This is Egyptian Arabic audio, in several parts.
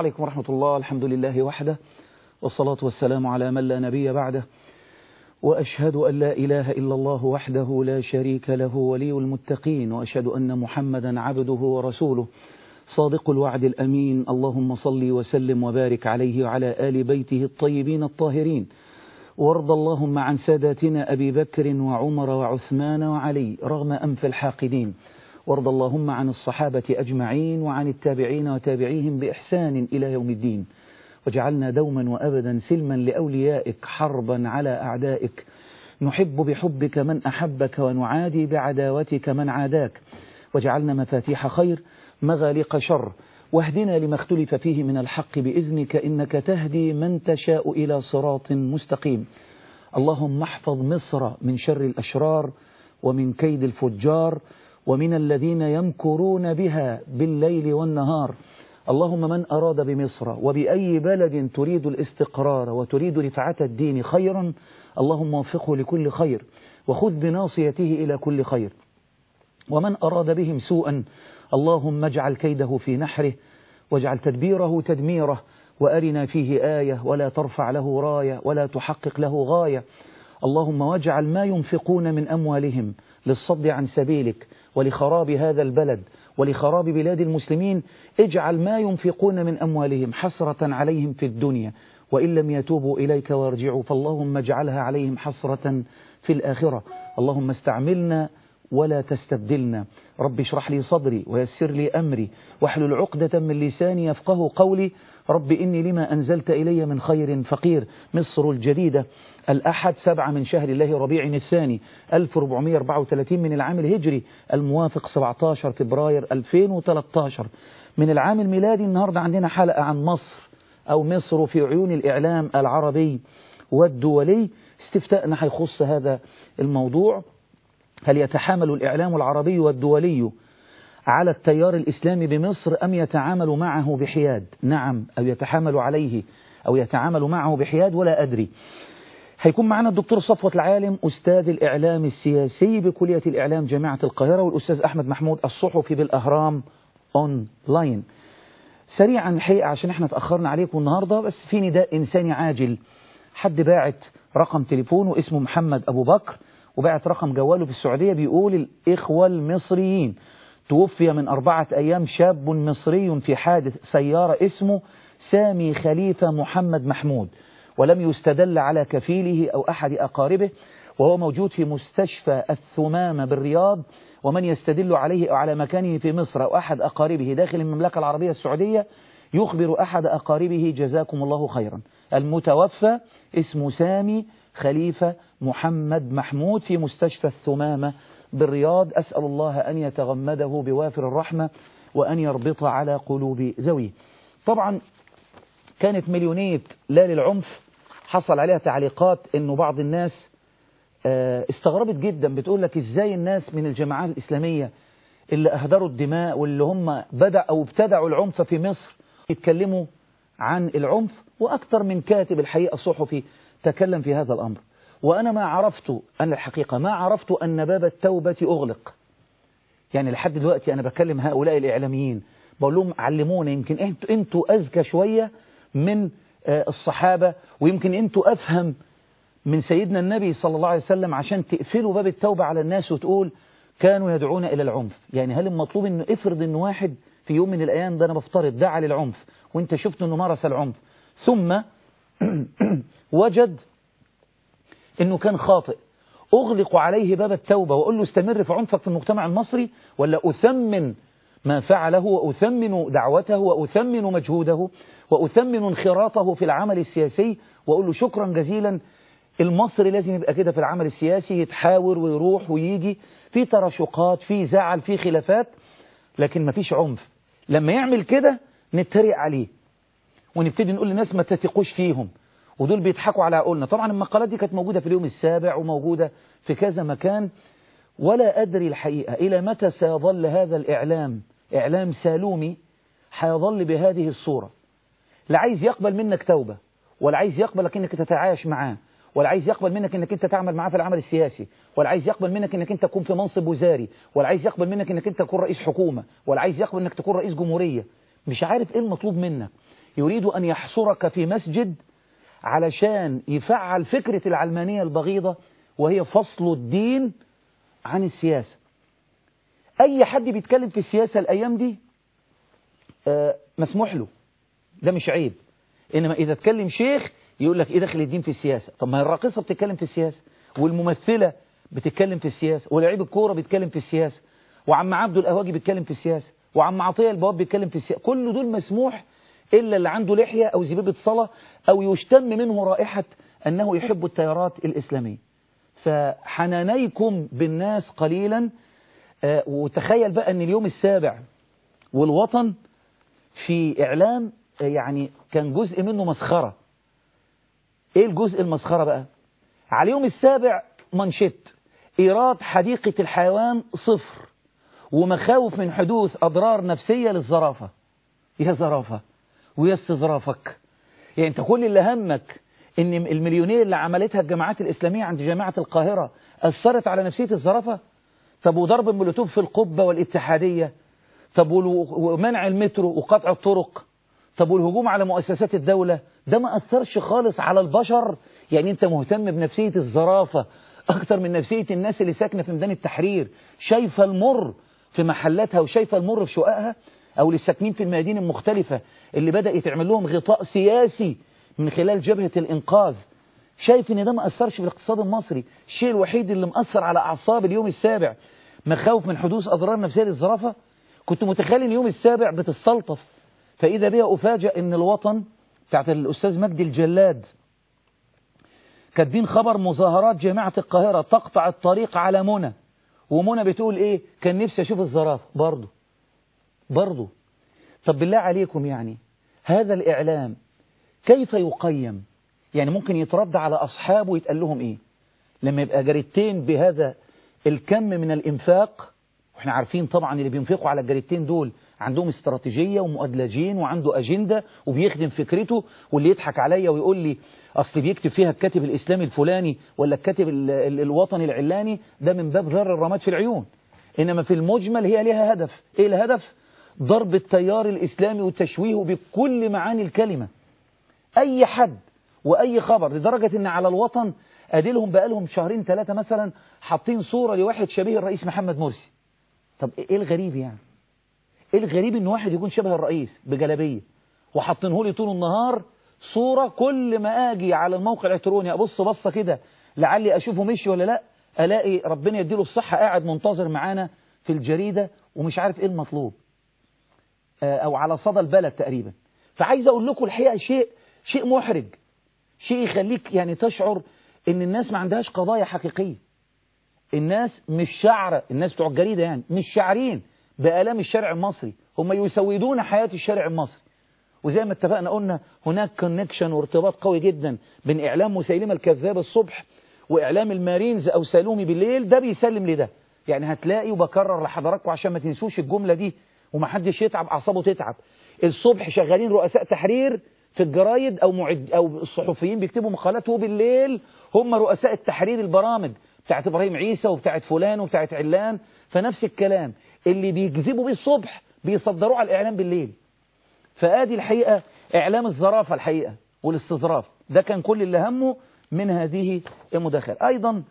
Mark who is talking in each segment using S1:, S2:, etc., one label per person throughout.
S1: عليكم ورحمة الله الحمد لله وحده والصلاة والسلام على من لا نبي بعده وأشهد أن لا إله إلا الله وحده لا شريك له ولي المتقين وأشهد أن محمدا عبده ورسوله صادق الوعد الأمين اللهم صل وسلم وبارك عليه وعلى آل بيته الطيبين الطاهرين وارض اللهم عن ساداتنا أبي بكر وعمر وعثمان وعلي رغم أنف الحاقدين وارض اللهم عن الصحابة أجمعين وعن التابعين وتابعيهم بإحسان إلى يوم الدين وجعلنا دوما وأبدا سلما لأوليائك حربا على أعدائك نحب بحبك من أحبك ونعادي بعداوتك من عاداك وجعلنا مفاتيح خير مغالق شر واهدنا لما اختلف فيه من الحق بإذنك إنك تهدي من تشاء إلى صراط مستقيم اللهم احفظ مصر من شر الأشرار ومن كيد الفجار ومن الذين يمكرون بها بالليل والنهار اللهم من أراد بمصر وبأي بلد تريد الاستقرار وتريد رفعة الدين خيرا اللهم وفقه لكل خير وخذ بناصيته إلى كل خير ومن أراد بهم سوءا اللهم اجعل كيده في نحره واجعل تدبيره تدميره وأرنا فيه آية ولا ترفع له راية ولا تحقق له غاية اللهم واجعل ما ينفقون من أموالهم للصد عن سبيلك ولخراب هذا البلد ولخراب بلاد المسلمين اجعل ما ينفقون من أموالهم حسرة عليهم في الدنيا وإن لم يتوبوا إليك ويرجعوا فاللهم اجعلها عليهم حسرة في الآخرة اللهم استعملنا ولا تستبدلنا رب اشرح لي صدري ويسر لي أمري واحلل عقدة من لساني يفقه قولي رب إني لما أنزلت إلي من خير فقير مصر الجديدة الأحد سبعة من شهر الله ربيع الثاني 1434 من العام الهجري الموافق 17 فبراير 2013 من العام الميلادي النهاردة عندنا حلقة عن مصر أو مصر في عيون الإعلام العربي والدولي استفتاءنا هيخص هذا الموضوع هل يتحامل الإعلام العربي والدولي على التيار الإسلامي بمصر أم يتعامل معه بحياد نعم أو يتحامل عليه أو يتعامل معه بحياد ولا أدري هيكون معنا الدكتور صفوة العالم أستاذ الإعلام السياسي بكلية الإعلام جامعة القاهرة والأستاذ أحمد محمود الصحفي بالأهرام أونلاين سريعا الحقيقة عشان احنا تأخرنا عليكم النهاردة بس في نداء إنساني عاجل حد باعت رقم تليفونه اسمه محمد أبو بكر وبعت رقم جواله في السعودية بيقول الإخوة المصريين توفي من أربعة أيام شاب مصري في حادث سيارة اسمه سامي خليفة محمد محمود ولم يستدل على كفيله أو أحد أقاربه وهو موجود في مستشفى الثمامة بالرياض ومن يستدل عليه أو على مكانه في مصر أو أحد أقاربه داخل المملكة العربية السعودية يخبر أحد أقاربه جزاكم الله خيرا المتوفى اسمه سامي خليفة محمد محمود في مستشفى الثمامة بالرياض أسأل الله أن يتغمده بوافر الرحمة وأن يربط على قلوب ذويه طبعا كانت مليونية لا للعنف حصل عليها تعليقات أنه بعض الناس استغربت جدا بتقول لك إزاي الناس من الجماعات الإسلامية اللي أهدروا الدماء واللي هم بدأ أو ابتدعوا العنف في مصر يتكلموا عن العنف وأكثر من كاتب الحقيقة الصحفي تكلم في هذا الأمر وأنا ما عرفت أنا الحقيقة ما عرفت أن باب التوبة أغلق يعني لحد دلوقتي أنا بكلم هؤلاء الإعلاميين بقول لهم علمونا يمكن أنتوا أنتوا أذكى شوية من الصحابة ويمكن أنتوا أفهم من سيدنا النبي صلى الله عليه وسلم عشان تقفلوا باب التوبة على الناس وتقول كانوا يدعون إلى العنف يعني هل المطلوب أنه افرض أنه واحد في يوم من الأيام ده أنا بفترض دعا للعنف وانت شفت أنه مارس العنف ثم وجد أنه كان خاطئ أغلق عليه باب التوبة وأقول له استمر في عنفك في المجتمع المصري ولا أثمن ما فعله وأثمن دعوته وأثمن مجهوده وأثمن انخراطه في العمل السياسي وأقول له شكرا جزيلا المصري لازم يبقى كده في العمل السياسي يتحاور ويروح ويجي في تراشقات في زعل في خلافات لكن ما فيش عنف لما يعمل كده نتريق عليه ونبتدي نقول للناس ما تثقوش فيهم ودول بيضحكوا على عقولنا طبعا المقالات دي كانت موجودة في اليوم السابع وموجودة في كذا مكان ولا أدري الحقيقة إلى متى سيظل هذا الإعلام إعلام سالومي هيظل بهذه الصورة لا عايز يقبل منك توبة ولا عايز يقبلك انك تتعايش معاه ولا عايز يقبل منك انك انت تعمل معاه في العمل السياسي ولا عايز يقبل منك انك انت تكون في منصب وزاري ولا عايز يقبل منك انك انت تكون رئيس حكومة ولا عايز يقبل انك تكون رئيس جمهورية مش عارف ايه المطلوب منك يريد أن يحصرك في مسجد علشان يفعل فكرة العلمانية البغيضة وهي فصل الدين عن السياسة أي حد بيتكلم في السياسة الأيام دي آه مسموح له ده مش عيب إنما إذا اتكلم شيخ يقول لك إيه دخل الدين في السياسة طب ما هي الراقصة بتتكلم في السياسة والممثلة بتتكلم في السياسة ولاعيب الكورة بيتكلم في السياسة وعم عبده الأهواجي بيتكلم في السياسة وعم عطية البواب بيتكلم في السياسة كل دول مسموح إلا اللي عنده لحية أو زبيبة صلاة أو يشتم منه رائحة أنه يحب التيارات الإسلامية فحنانيكم بالناس قليلا آه وتخيل بقى أن اليوم السابع والوطن في إعلام آه يعني كان جزء منه مسخرة إيه الجزء المسخرة بقى على اليوم السابع منشط إيراد حديقة الحيوان صفر ومخاوف من حدوث أضرار نفسية للزرافة يا زرافة ويا استظرافك يعني أنت كل اللي همك إن المليونير اللي عملتها الجماعات الإسلامية عند جامعة القاهرة أثرت على نفسية الزرافة طب وضرب المولوتوف في القبة والاتحادية طب ومنع المترو وقطع الطرق طب والهجوم على مؤسسات الدولة ده ما أثرش خالص على البشر يعني أنت مهتم بنفسية الزرافة أكتر من نفسية الناس اللي ساكنة في ميدان التحرير شايفة المر في محلاتها وشايفة المر في شققها أو للساكنين في الميادين المختلفة اللي بدأ يتعمل لهم غطاء سياسي من خلال جبهة الإنقاذ شايف إن ده ما أثرش في الاقتصاد المصري الشيء الوحيد اللي مأثر على أعصاب اليوم السابع مخاوف من حدوث أضرار نفسية للزرافة كنت متخيل إن اليوم السابع بتستلطف فإذا بها أفاجأ إن الوطن بتاعت الأستاذ مجدي الجلاد كاتبين خبر مظاهرات جامعة القاهرة تقطع الطريق على منى ومنى بتقول إيه كان نفسي أشوف الزرافة برضه برضه طب بالله عليكم يعني هذا الإعلام كيف يقيم يعني ممكن يترد على أصحابه ويتقال لهم إيه لما يبقى جريدتين بهذا الكم من الإنفاق واحنا عارفين طبعا اللي بينفقوا على الجريدتين دول عندهم استراتيجية ومؤدلجين وعنده أجندة وبيخدم فكرته واللي يضحك عليا ويقول لي أصل بيكتب فيها الكاتب الإسلامي الفلاني ولا الكاتب ال ال الوطني العلاني ده من باب ذر الرماد في العيون إنما في المجمل هي لها هدف إيه الهدف؟ ضرب التيار الإسلامي وتشويهه بكل معاني الكلمة أي حد وأي خبر لدرجة إن على الوطن أديلهم بقالهم شهرين ثلاثة مثلا حاطين صورة لواحد شبيه الرئيس محمد مرسي طب إيه الغريب يعني إيه الغريب إن واحد يكون شبه الرئيس بجلبية وحاطينه لي طول النهار صورة كل ما أجي على الموقع الإلكتروني أبص بصة كده لعلي أشوفه مشي ولا لا ألاقي ربنا يديله الصحة قاعد منتظر معانا في الجريدة ومش عارف إيه المطلوب أو على صدى البلد تقريبا فعايز أقول لكم الحقيقة شيء شيء محرج شيء يخليك يعني تشعر إن الناس ما عندهاش قضايا حقيقية الناس مش شعرة الناس بتوع الجريدة يعني مش شاعرين بآلام الشارع المصري هم يسودون حياة الشارع المصري وزي ما اتفقنا قلنا هناك كونكشن وارتباط قوي جدا بين إعلام مسيلمة الكذاب الصبح وإعلام المارينز أو سالومي بالليل ده بيسلم لده يعني هتلاقي وبكرر لحضراتكم عشان ما تنسوش الجملة دي ومحدش يتعب أعصابه تتعب الصبح شغالين رؤساء تحرير في الجرايد أو معد أو الصحفيين بيكتبوا مقالات وبالليل هم رؤساء التحرير البرامج بتاعت إبراهيم عيسى وبتاعت فلان وبتاعت علان فنفس الكلام اللي بيكذبوا بيه الصبح بيصدروه على الإعلام بالليل فآدي الحقيقة إعلام الزرافة الحقيقة والاستظراف ده كان كل اللي همه من هذه المداخلة أيضا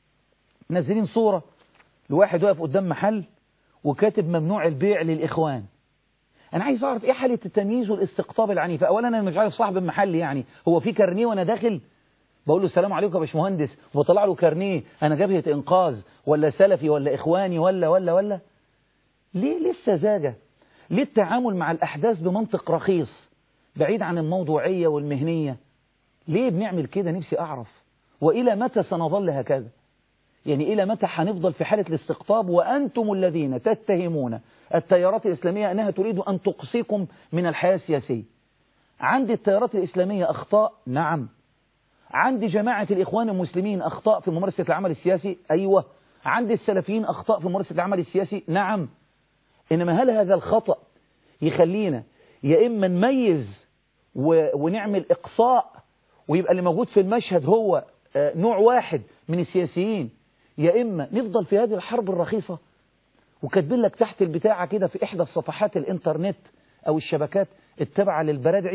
S1: نازلين صورة لواحد واقف قدام محل وكاتب ممنوع البيع للإخوان أنا عايز أعرف إيه حالة التمييز والاستقطاب العنيف أولا أنا مش عارف صاحب المحل يعني هو في كارنيه وأنا داخل بقول له السلام عليكم يا باشمهندس وبطلع له كارنيه أنا جبهة إنقاذ ولا سلفي ولا إخواني ولا ولا ولا ليه لسه زاجة ليه التعامل مع الأحداث بمنطق رخيص بعيد عن الموضوعية والمهنية ليه بنعمل كده نفسي أعرف وإلى متى سنظل هكذا يعني إلى متى هنفضل في حالة الاستقطاب وأنتم الذين تتهمون التيارات الإسلامية أنها تريد أن تقصيكم من الحياة السياسية عند التيارات الإسلامية أخطاء نعم عند جماعة الإخوان المسلمين أخطاء في ممارسة العمل السياسي أيوة عند السلفيين أخطاء في ممارسة العمل السياسي نعم إنما هل هذا الخطأ يخلينا يا إما نميز و... ونعمل إقصاء ويبقى اللي موجود في المشهد هو نوع واحد من السياسيين يا إما نفضل في هذه الحرب الرخيصة وكاتبين لك تحت البتاعة كده في إحدى الصفحات الإنترنت أو الشبكات التابعة للبرادعي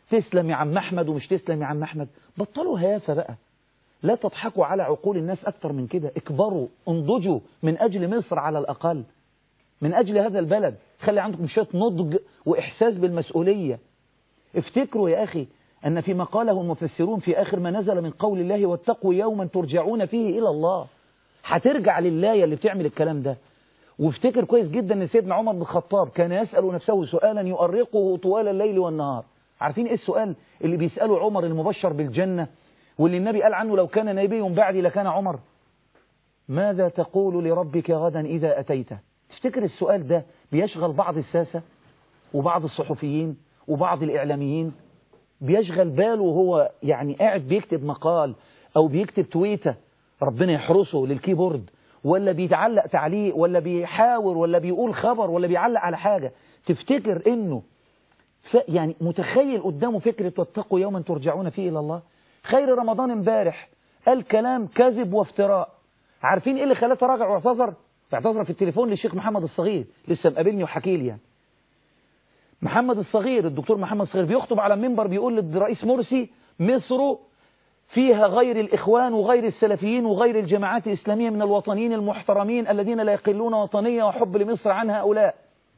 S1: تسلم يا عم أحمد ومش تسلم يا عم أحمد بطلوا هيافة بقى لا تضحكوا على عقول الناس أكتر من كده اكبروا انضجوا من أجل مصر على الأقل من أجل هذا البلد خلي عندكم شوية نضج وإحساس بالمسؤولية افتكروا يا أخي أن فيما قاله المفسرون في آخر ما نزل من قول الله واتقوا يوما ترجعون فيه إلى الله هترجع لله اللي بتعمل الكلام ده وافتكر كويس جدا ان سيدنا عمر بن الخطاب كان يسأل نفسه سؤالا يؤرقه طوال الليل والنهار عارفين ايه السؤال اللي بيسأله عمر المبشر بالجنة واللي النبي قال عنه لو كان نبي بعدي لكان عمر ماذا تقول لربك غدا إذا أتيته تفتكر السؤال ده بيشغل بعض الساسة وبعض الصحفيين وبعض الإعلاميين بيشغل باله وهو يعني قاعد بيكتب مقال أو بيكتب تويتة ربنا يحرسه للكيبورد ولا بيتعلق تعليق ولا بيحاور ولا بيقول خبر ولا بيعلق على حاجة تفتكر انه يعني متخيل قدامه فكرة واتقوا يوما ترجعون فيه إلى الله خير رمضان امبارح قال كلام كذب وافتراء عارفين ايه اللي خلاه تراجع واعتذر اعتذر في التليفون للشيخ محمد الصغير لسه مقابلني وحكي لي يعني محمد الصغير الدكتور محمد الصغير بيخطب على المنبر بيقول للرئيس مرسي مصر فيها غير الإخوان وغير السلفيين وغير الجماعات الإسلامية من الوطنيين المحترمين الذين لا يقلون وطنية وحب لمصر عن هؤلاء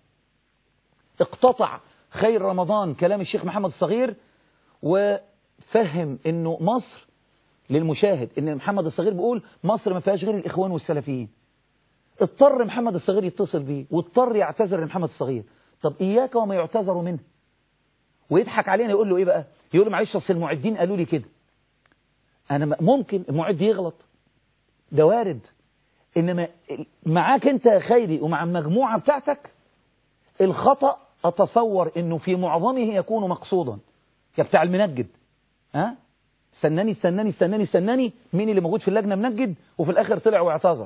S1: اقتطع خير رمضان كلام الشيخ محمد الصغير وفهم انه مصر للمشاهد ان محمد الصغير بيقول مصر ما فيهاش غير الإخوان والسلفيين اضطر محمد الصغير يتصل بيه واضطر يعتذر لمحمد الصغير طب إياك وما يعتذر منه ويضحك علينا يقول له إيه بقى يقول له معلش أصل المعدين قالوا لي كده أنا ممكن المعد يغلط ده وارد إنما معاك أنت يا خيري ومع المجموعة بتاعتك الخطأ أتصور إنه في معظمه يكون مقصودا يا بتاع المنجد ها استناني استناني استناني استناني مين اللي موجود في اللجنة منجد وفي الآخر طلع واعتذر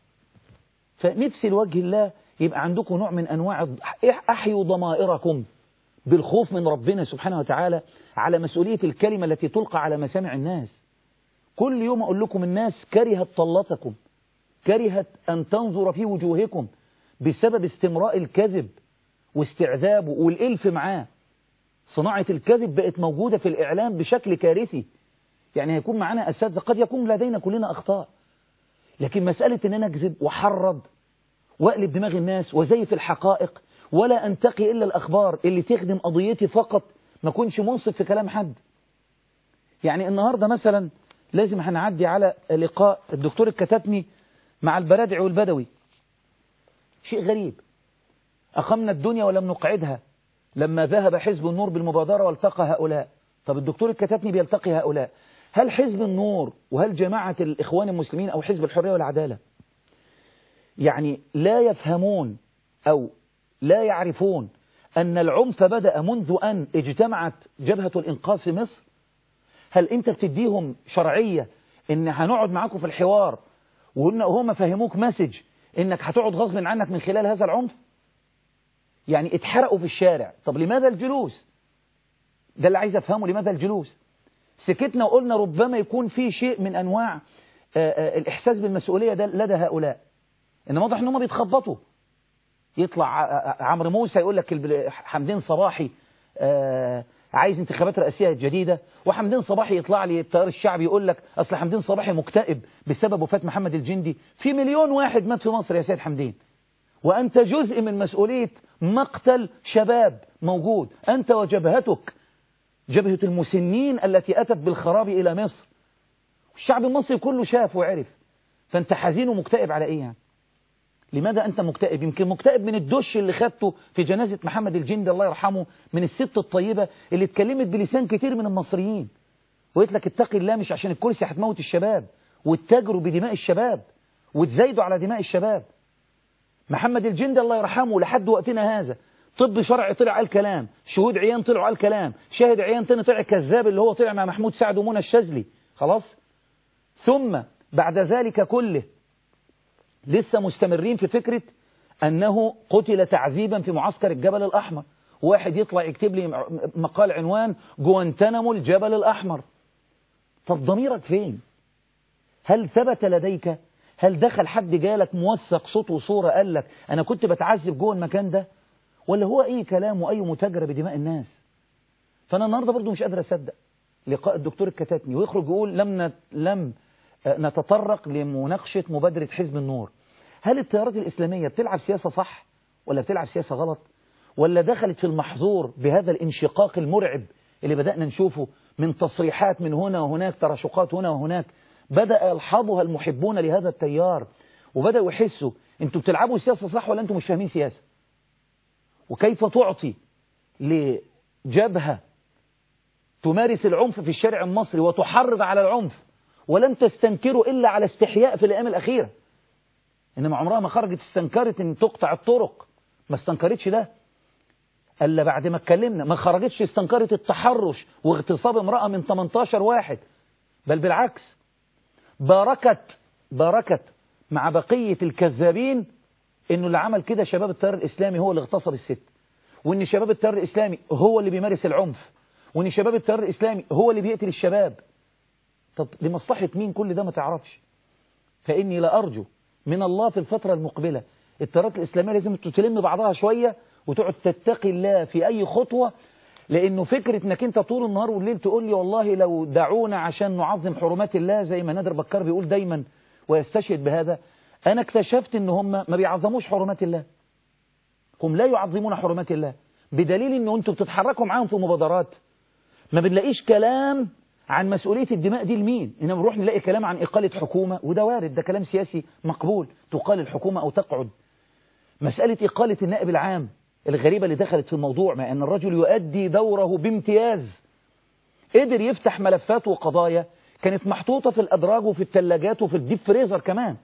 S1: فنفسي لوجه الله يبقى عندكم نوع من أنواع أحيوا ضمائركم بالخوف من ربنا سبحانه وتعالى على مسؤولية الكلمة التي تلقى على مسامع الناس كل يوم أقول لكم الناس كرهت طلتكم كرهت أن تنظر في وجوهكم بسبب استمراء الكذب واستعذابه والإلف معاه صناعة الكذب بقت موجودة في الإعلام بشكل كارثي يعني هيكون معنا أساتذة قد يكون لدينا كلنا أخطاء لكن مسألة أن أنا أكذب وحرض وأقلب دماغ الناس وزيف الحقائق ولا أنتقي إلا الأخبار اللي تخدم قضيتي فقط ما كنش منصف في كلام حد يعني النهاردة مثلا لازم هنعدي على لقاء الدكتور الكتاتني مع البرادع والبدوي شيء غريب أقمنا الدنيا ولم نقعدها لما ذهب حزب النور بالمبادرة والتقى هؤلاء طب الدكتور الكتاتني بيلتقي هؤلاء هل حزب النور وهل جماعة الإخوان المسلمين أو حزب الحرية والعدالة يعني لا يفهمون أو لا يعرفون أن العنف بدأ منذ أن اجتمعت جبهة الإنقاذ في مصر هل أنت بتديهم شرعية إن هنقعد معاكم في الحوار وإن هم فهموك مسج إنك هتقعد غصب عنك من خلال هذا العنف يعني اتحرقوا في الشارع طب لماذا الجلوس ده اللي عايز أفهمه لماذا الجلوس سكتنا وقلنا ربما يكون في شيء من أنواع الإحساس بالمسؤولية ده لدى هؤلاء إن واضح إن هم بيتخبطوا يطلع عمرو موسى يقول لك حمدين صباحي عايز انتخابات رئاسية جديدة وحمدين صباحي يطلع لي التيار الشعبي يقول لك أصل حمدين صباحي مكتئب بسبب وفاة محمد الجندي في مليون واحد مات في مصر يا سيد حمدين وأنت جزء من مسؤولية مقتل شباب موجود أنت وجبهتك جبهة المسنين التي أتت بالخراب إلى مصر الشعب المصري كله شاف وعرف فأنت حزين ومكتئب على إيه يعني لماذا أنت مكتئب يمكن مكتئب من الدش اللي خدته في جنازة محمد الجندي الله يرحمه من الست الطيبة اللي اتكلمت بلسان كتير من المصريين وقلت لك اتقي الله مش عشان الكرسي هتموت الشباب واتجروا بدماء الشباب وتزايدوا على دماء الشباب محمد الجندي الله يرحمه لحد وقتنا هذا طب شرعي طلع قال كلام شهود عيان طلعوا قال كلام شاهد عيان تاني طلع كذاب اللي هو طلع مع محمود سعد ومنى الشاذلي خلاص ثم بعد ذلك كله لسه مستمرين في فكرة أنه قتل تعذيبا في معسكر الجبل الأحمر واحد يطلع يكتب لي مقال عنوان جوانتنمو الجبل الأحمر طب ضميرك فين هل ثبت لديك هل دخل حد جالك موثق صوت وصورة قال لك أنا كنت بتعذب جوه المكان ده ولا هو أي كلام وأي متاجرة بدماء الناس فأنا النهاردة برضو مش قادر أصدق لقاء الدكتور الكتاتني ويخرج يقول لم نت... لم نتطرق لمناقشة مبادرة حزب النور هل التيارات الإسلامية بتلعب سياسة صح ولا بتلعب سياسة غلط ولا دخلت في المحظور بهذا الانشقاق المرعب اللي بدأنا نشوفه من تصريحات من هنا وهناك تراشقات هنا وهناك بدأ يلحظها المحبون لهذا التيار وبدأوا يحسوا انتوا بتلعبوا سياسة صح ولا انتوا مش فاهمين سياسة وكيف تعطي لجبهة تمارس العنف في الشارع المصري وتحرض على العنف ولم تستنكروا إلا على استحياء في الأيام الأخيرة إنما عمرها ما خرجت استنكرت إن تقطع الطرق ما استنكرتش ده ألا بعد ما اتكلمنا ما خرجتش استنكرت التحرش واغتصاب امرأة من 18 واحد بل بالعكس باركت باركت مع بقية الكذابين إنه اللي عمل كده شباب التيار الإسلامي هو اللي اغتصب الست وإن شباب التيار الإسلامي هو اللي بيمارس العنف وإن شباب التيار الإسلامي هو اللي بيقتل الشباب طب لمصلحة مين كل ده ما تعرفش فإني لا أرجو من الله في الفترة المقبلة التيارات الإسلامية لازم تلم بعضها شوية وتقعد تتقي الله في أي خطوة لأنه فكرة أنك أنت طول النهار والليل تقول لي والله لو دعونا عشان نعظم حرمات الله زي ما نادر بكار بيقول دايما ويستشهد بهذا أنا اكتشفت أن هم ما بيعظموش حرمات الله هم لا يعظمون حرمات الله بدليل أنه أنتوا بتتحركوا معاهم في مبادرات ما بنلاقيش كلام عن مسؤولية الدماء دي لمين إنما بنروح نلاقي كلام عن إقالة حكومة وده وارد ده كلام سياسي مقبول تقال الحكومة أو تقعد مسألة إقالة النائب العام الغريبة اللي دخلت في الموضوع مع أن الرجل يؤدي دوره بامتياز قدر يفتح ملفات وقضايا كانت محطوطة في الأدراج وفي الثلاجات وفي الديب فريزر كمان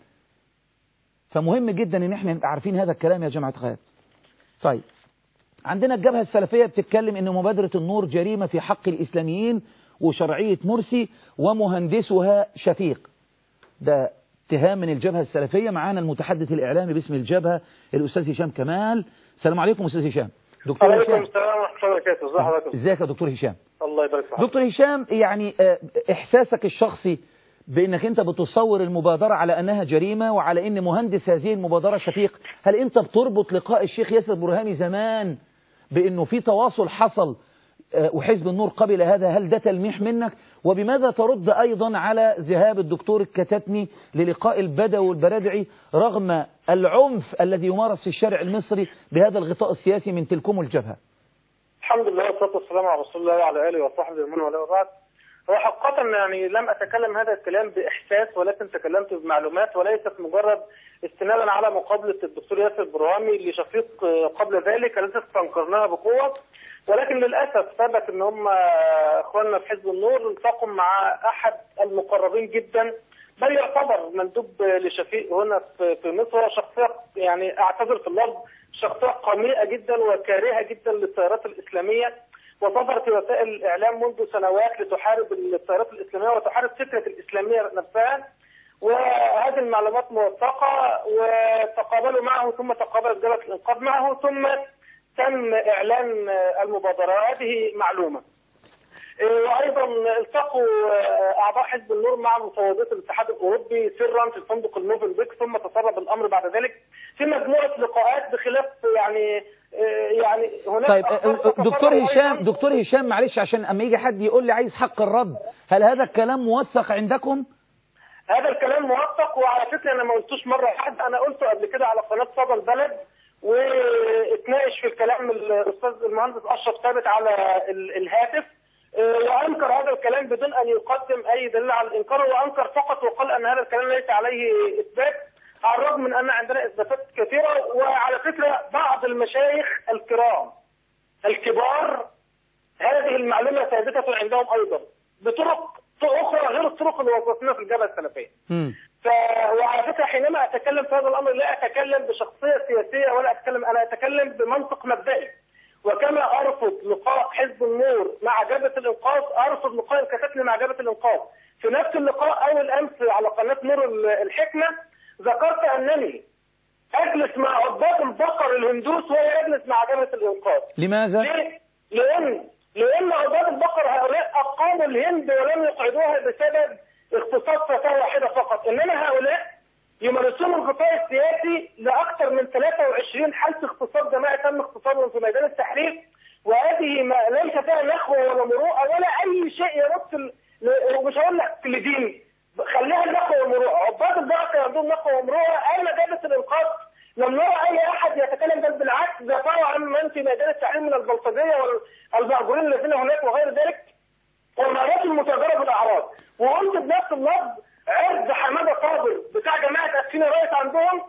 S1: فمهم جدا ان احنا نبقى عارفين هذا الكلام يا جماعة خير طيب عندنا الجبهة السلفية بتتكلم ان مبادرة النور جريمة في حق الإسلاميين وشرعية مرسي ومهندسها شفيق ده اتهام من الجبهة السلفية معانا المتحدث الإعلامي باسم الجبهة الأستاذ هشام كمال السلام عليكم أستاذ هشام
S2: دكتور عليكم هشام السلام ورحمة الله وبركاته ازي حضرتك
S1: ازيك يا دكتور هشام
S2: الله يبارك فيك
S1: دكتور هشام يعني إحساسك الشخصي بأنك أنت بتصور المبادرة على أنها جريمة وعلى أن مهندس هذه المبادرة شفيق هل أنت بتربط لقاء الشيخ ياسر برهامي زمان بأنه في تواصل حصل وحزب النور قبل هذا هل ده تلميح منك وبماذا ترد أيضا على ذهاب الدكتور الكتتني للقاء البدوي والبرادعي رغم العنف الذي يمارس في الشارع المصري بهذا الغطاء السياسي من تلكم الجبهة
S2: الحمد لله والصلاة والسلام على رسول الله وعلى آله وصحبه ومن والاه وبعد هو حقيقة يعني لم أتكلم هذا الكلام بإحساس ولكن تكلمت بمعلومات وليست مجرد استنادا على مقابلة الدكتور ياسر برهامي لشفيق قبل ذلك التي استنكرناها بقوة ولكن للأسف ثبت ان هم اخواننا في حزب النور التقوا مع احد المقربين جدا بل يعتبر مندوب لشفيق هنا في مصر شخصية يعني اعتذر في اللفظ شخصية قميئة جدا وكارهة جدا للتيارات الإسلامية وظهرت في وسائل الإعلام منذ سنوات لتحارب التيارات الإسلامية وتحارب فكرة الإسلامية نفسها وهذه المعلومات موثقة وتقابلوا معه ثم تقابلت جبهة الإنقاذ معه ثم تم إعلان المبادرة هذه معلومة وأيضا التقوا أعضاء حزب النور مع مفوضية الاتحاد الأوروبي سرا في الفندق النوفل بيك ثم تسرب الأمر بعد ذلك في مجموعة لقاءات بخلاف يعني يعني هناك
S1: طيب دكتور هشام دكتور هشام معلش عشان اما يجي حد يقول لي عايز حق الرد هل هذا الكلام موثق عندكم؟
S2: هذا الكلام موثق وعلى فكره انا ما قلتوش مره واحده انا قلته قبل كده على قناه صدى البلد واتناقش في الكلام الاستاذ المهندس اشرف ثابت على الهاتف وانكر هذا الكلام بدون ان يقدم اي دليل على الانكار وانكر فقط وقال ان هذا الكلام ليس عليه اثبات على الرغم من ان عندنا اثباتات كثيره وعلى فكره بعض المشايخ الكرام الكبار هذه المعلومه ثابته عندهم ايضا بطرق اخرى غير الطرق اللي وصلتنا في الجبهه السلفيه. ف... وعلى فكره حينما اتكلم في هذا الامر لا اتكلم بشخصيه سياسيه ولا اتكلم انا اتكلم بمنطق مبدئي. وكما ارفض لقاء حزب النور مع جبهه الانقاذ ارفض لقاء الكتاتني مع جبهه الانقاذ. في نفس اللقاء اول امس على قناه نور الحكمه ذكرت انني اجلس مع عباد البقر الهندوس ولا اجلس مع جبهه الانقاذ.
S1: لماذا؟
S2: ليه؟ لان لان عباد البقر هؤلاء اقاموا الهند ولم يقعدوها بسبب اغتصاب فتاه واحده فقط، انما هؤلاء يمارسون الغطاء السياسي لاكثر من 23 حاله اغتصاب جماعي تم اغتصابهم في ميدان التحرير وهذه ما ليس فيها نخوه ولا مروءه ولا اي شيء يمس ال- ل- ومش هقول لك لدين خليها النخوه والمروءه عباد البعث عندهم نخوه ومروءه اين جابت الانقاذ لم نرى اي احد يتكلم بل بالعكس دافعوا عن من في ميدان التحرير من البلطجيه والمأجورين الذين هناك وغير ذلك والمرات المتاجره بالاعراض وقلت بنفس اللفظ عرض حماده صابر بتاع جماعه اسفين الرئيس عندهم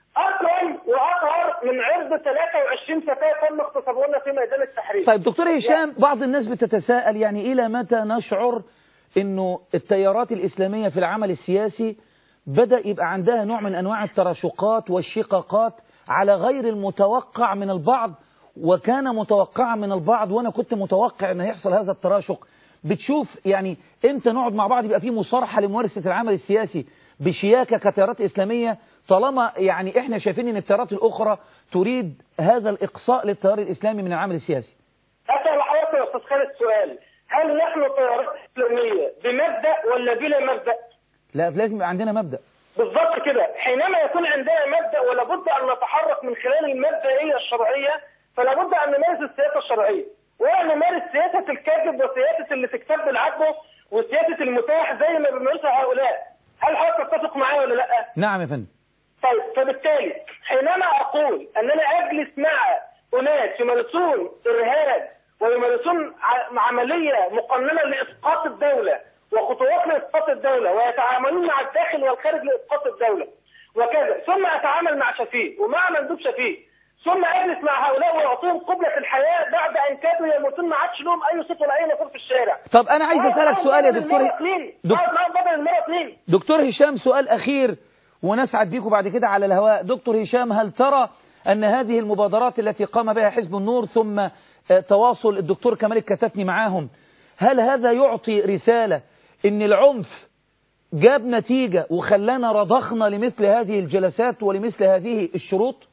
S2: اكرم واطهر من عرض 23 فتاه تم اغتصابهن في ميدان التحرير
S1: طيب دكتور هشام بعض الناس بتتساءل يعني إلى متى نشعر أنه التيارات الإسلامية في العمل السياسي بدأ يبقى عندها نوع من أنواع التراشقات والشقاقات على غير المتوقع من البعض وكان متوقعا من البعض وأنا كنت متوقع أن يحصل هذا التراشق بتشوف يعني امتى نقعد مع بعض يبقى في مصارحة لممارسة العمل السياسي بشياكة كتيارات إسلامية طالما يعني احنا شايفين ان التيارات الأخرى تريد هذا الإقصاء للتيار الإسلامي من العمل السياسي
S2: اسال حضرتك يا استاذ خالد سؤال هل نحن تيارات اسلاميه بمبدا ولا بلا مبدا؟
S1: لا لازم يبقى عندنا مبدأ
S2: بالضبط كده حينما يكون عندنا مبدا ولا بد ان نتحرك من خلال المبدئيه الشرعيه فلا بد ان نمارس السياسه الشرعيه ولا نمارس سياسه الكذب وسياسه اللي تكتب بالعدل وسياسه المتاح زي ما بيمارسها هؤلاء هل حضرتك تتفق معايا ولا لا؟
S1: نعم يا فندم
S2: طيب فبالتالي حينما اقول انني اجلس مع اناس يمارسون ارهاب ويمارسون ع- عمليه مقننه لاسقاط الدوله وخطوات لاسقاط الدوله ويتعاملون مع الداخل والخارج لاسقاط الدوله وكذا ثم اتعامل مع شفيق ومع مندوب شفيق ثم اجلس مع هؤلاء واعطيهم قبله الحياه بعد ان كادوا يموتون ما عادش لهم اي صوت ولا اي نصيب في الشارع
S1: طب أنا عايز أسألك سؤال يا دكتور دك-
S2: دكتور بدل المره اثنين
S1: دكتور هشام سؤال أخير ونسعد بيكم بعد كده على الهواء دكتور هشام هل ترى أن هذه المبادرات التي قام بها حزب النور ثم آه، تواصل الدكتور كمال الكتاتني معاهم هل هذا يعطي رسالة أن العنف جاب نتيجة وخلانا رضخنا لمثل هذه الجلسات ولمثل هذه الشروط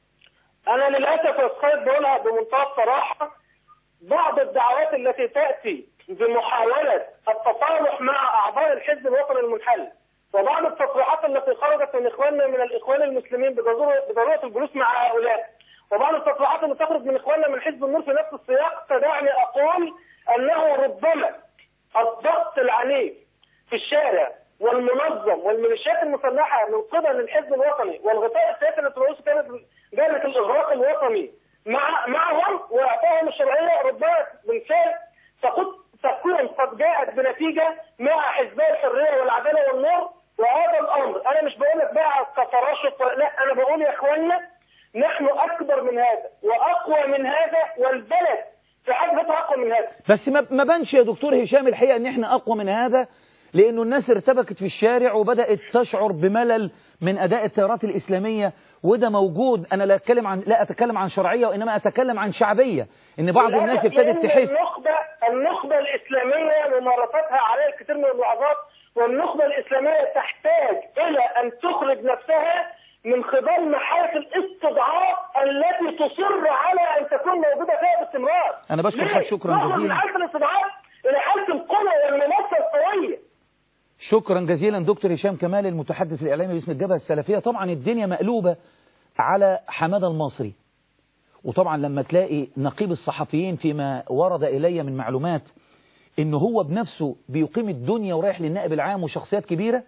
S2: انا للاسف يا استاذ بقولها بمنتهى الصراحه بعض الدعوات التي تاتي بمحاوله التصالح مع اعضاء الحزب الوطني المنحل وبعض التصريحات التي خرجت من اخواننا من الاخوان المسلمين بضروره بضروره الجلوس مع هؤلاء وبعض التصريحات اللي تخرج من اخواننا من حزب النور في نفس السياق تدعني اقول انه ربما الضغط العنيف في الشارع والمنظم والميليشيات المسلحه من قبل الحزب الوطني والغطاء السياسي التي رئيسه كانت جانت الاغراق الوطني مع معهم واعطائهم الشرعيه ربما بالفعل تقود تكون قد جاءت بنتيجه مع حزبي الحريه والعداله والنور وهذا الامر انا مش بقول لك بقى كتراشق ولا- لا انا بقول يا اخوانا نحن اكبر من هذا واقوى من هذا والبلد في حد ذاتها اقوى من هذا
S1: بس ما ما بانش يا دكتور هشام الحقيقة ان احنا اقوى من هذا لانه الناس ارتبكت في الشارع وبدأت تشعر بملل من اداء التيارات الاسلامية وده موجود انا لا اتكلم عن لا اتكلم عن شرعية وانما اتكلم عن شعبية ان بعض الناس
S2: للأسف
S1: ابتدت
S2: لأن
S1: تحس
S2: النخبة النخبة الإسلامية ممارستها عليها الكثير من الملاحظات والنخبة الإسلامية تحتاج إلى أن تخرج نفسها من خضم حالة الاستضعاف التي تصر على أن تكون موجودة فيها باستمرار.
S1: أنا بشكر
S2: ليه؟
S1: حضرتك شكراً
S2: نخرج
S1: جزيلاً.
S2: من حالة الاستضعاف إلى حالة القوة والمنافسة القوية.
S1: شكرا جزيلا دكتور هشام كمال المتحدث الإعلامي باسم الجبهة السلفية طبعا الدنيا مقلوبة على حمادة المصري وطبعا لما تلاقي نقيب الصحفيين فيما ورد إلي من معلومات إنه هو بنفسه بيقيم الدنيا ورايح للنائب العام وشخصيات كبيرة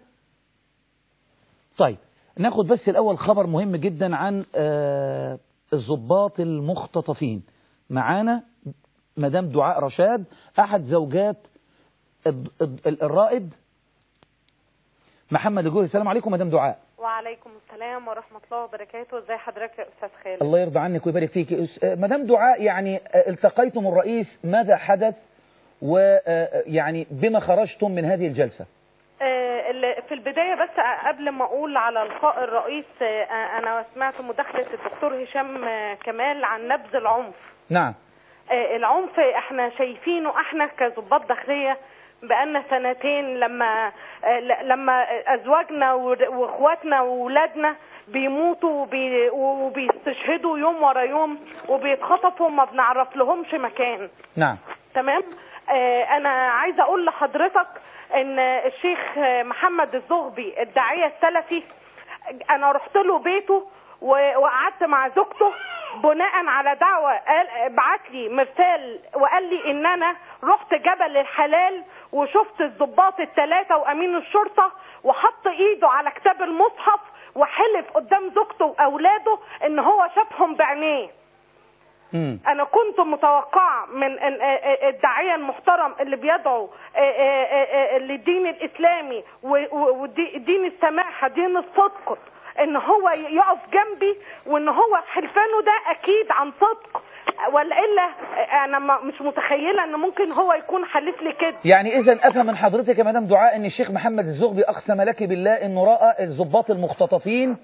S1: طيب ناخد بس الأول خبر مهم جدا عن آه، الضباط المختطفين معانا مدام دعاء رشاد أحد زوجات الض- الض- الرائد محمد الجوهري السلام عليكم مدام دعاء
S3: وعليكم السلام ورحمة الله وبركاته ازي حضرتك يا أستاذ خالد
S1: الله يرضى عنك ويبارك فيك أس- آه، مدام دعاء يعني آه، التقيتم الرئيس ماذا حدث ويعني بما خرجتم من هذه الجلسة
S3: آه، ال- في البداية بس قبل ما أقول على لقاء الرئيس آه، أنا سمعت مداخلة الدكتور هشام آه، كمال عن نبذ العنف
S1: نعم
S3: آه، العنف احنا شايفينه احنا كظباط داخليه بقالنا سنتين لما آه، ل- لما ازواجنا ور- واخواتنا واولادنا بيموتوا وبي وبيستشهدوا يوم ورا يوم وبيتخطفوا ما بنعرف لهمش مكان
S1: نعم
S3: تمام آه، انا عايزه اقول لحضرتك ان الشيخ آه، محمد الزغبي الداعيه السلفي انا رحت له بيته و- وقعدت مع زوجته بناء على دعوة قال بعت لي مرسال وقال لي ان انا رحت جبل الحلال وشفت الضباط الثلاثة وامين الشرطة وحط ايده على كتاب المصحف وحلف قدام زوجته واولاده ان هو شافهم بعينيه
S1: مم.
S3: انا كنت متوقعه من ال- ال- الداعيه المحترم اللي بيدعو آه، آه، آه، آه، للدين الاسلامي ودين السماحه دين الصدق ان هو يقف جنبي وان هو حلفانه ده اكيد عن صدق ولا الا انا ما- مش متخيله ان ممكن هو يكون حلف لي كده
S1: يعني اذا افهم من حضرتك يا مدام دعاء ان الشيخ محمد الزغبي اقسم لك بالله انه راى الضباط المختطفين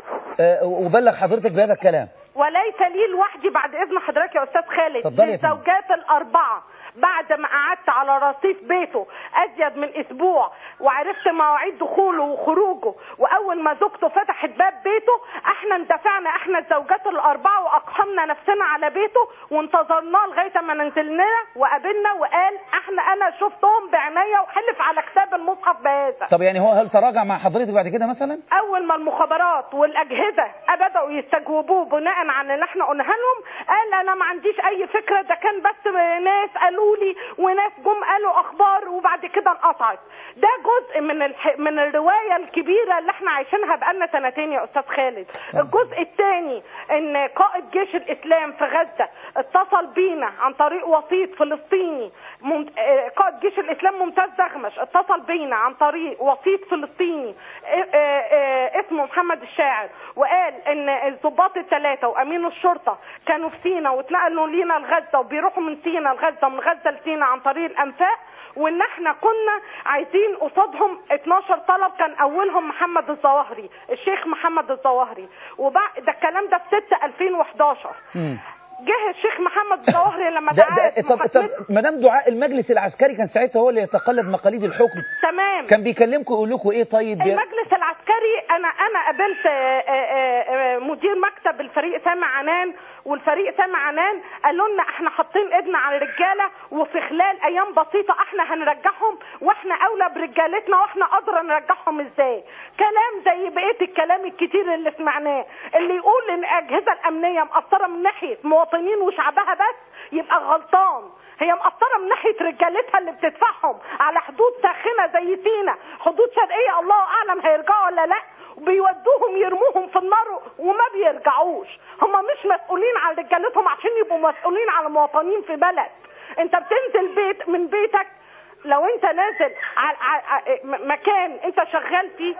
S1: آه، وبلغ حضرتك بهذا الكلام
S3: وليس لي لوحدي بعد اذن حضرتك يا استاذ خالد
S1: اتفضلي يا فندم.
S3: للزوجات الاربعه بعد ما قعدت على رصيف بيته ازيد من اسبوع وعرفت مواعيد دخوله وخروجه واول ما زوجته فتحت باب بيته احنا اندفعنا احنا الزوجات الاربعه واقحمنا نفسنا على بيته وانتظرناه لغايه ما نزلنا وقابلنا وقال احنا انا شفتهم بعينيا وحلف على كتاب المصحف بهذا
S1: طب يعني هو هل تراجع مع حضرتك بعد كده مثلا
S3: اول ما المخابرات والاجهزه بداوا يستجوبوه بناء على اللي احنا قلناها لهم قال انا ما عنديش اي فكره ده كان بس ناس قالوا لي وناس جم قالوا اخبار وبعد كده انقطعت ده جزء من الح... من الروايه الكبيره اللي احنا عايشينها بقالنا سنتين يا استاذ خالد الجزء الثاني ان قائد جيش الاسلام في غزه اتصل بينا عن طريق وسيط فلسطيني مم... آه، قائد جيش الاسلام ممتاز دغمش اتصل بينا عن طريق وسيط فلسطيني آه، آه، آه، اسمه محمد الشاعر وقال ان الضباط الثلاثه وامين الشرطه كانوا في سينا واتنقلوا لينا لغزه وبيروحوا من سينا لغزه ومن غزه لسينا عن طريق الانفاق وان احنا كنا عايزين قصادهم 12 طلب كان اولهم محمد الظواهري الشيخ محمد الظواهري وبعد ده الكلام ده في 6 2011
S1: مم.
S3: جه الشيخ محمد الظواهري لما
S1: ده
S3: دعاه
S1: ده طب طب مدام دعاء المجلس العسكري كان ساعتها هو اللي يتقلد مقاليد الحكم
S3: تمام
S1: كان بيكلمكم يقول لكم ايه طيب يا-
S3: المجلس العسكري انا انا قابلت آه، آه، آه، مدير مكتب الفريق سامع عنان والفريق سامع عنان قالوا لنا احنا حاطين ايدنا على الرجاله وفي خلال ايام بسيطه احنا هنرجعهم واحنا اولى برجالتنا واحنا ادرى نرجعهم ازاي كلام زي بقيه الكلام الكتير اللي سمعناه اللي يقول ان الاجهزه الامنيه مقصره من ناحيه مواطنين وشعبها بس يبقى غلطان هي مقصره من ناحيه رجالتها اللي بتدفعهم على حدود ساخنه زي سينا حدود شرقيه الله اعلم هيرجعوا ولا لا بيودوهم يرموهم في النار وما بيرجعوش هم مش مسؤولين عن رجالتهم عشان يبقوا مسؤولين على مواطنين في بلد انت بتنزل بيت من بيتك لو انت نازل على على- م- مكان انت شغال فيه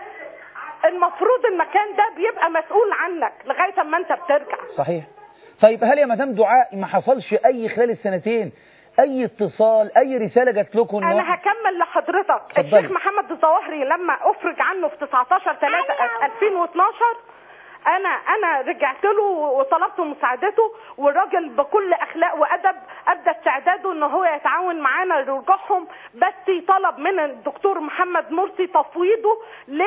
S3: المفروض المكان ده بيبقى مسؤول عنك لغايه اما انت بترجع
S1: صحيح طيب هل يا مدام دعاء ما حصلش اي خلال السنتين اي اتصال اي رساله جات لكم إن
S3: انا
S1: واحد-
S3: هكمل لحضرتك
S1: اتفضلي.
S3: الشيخ محمد الظواهري لما افرج عنه في 19 3 2012 انا انا رجعت له وطلبت مساعدته والراجل بكل اخلاق وادب ابدى استعداده ان هو يتعاون معانا لرجوعهم بس طلب من الدكتور محمد مرسي تفويضه ل-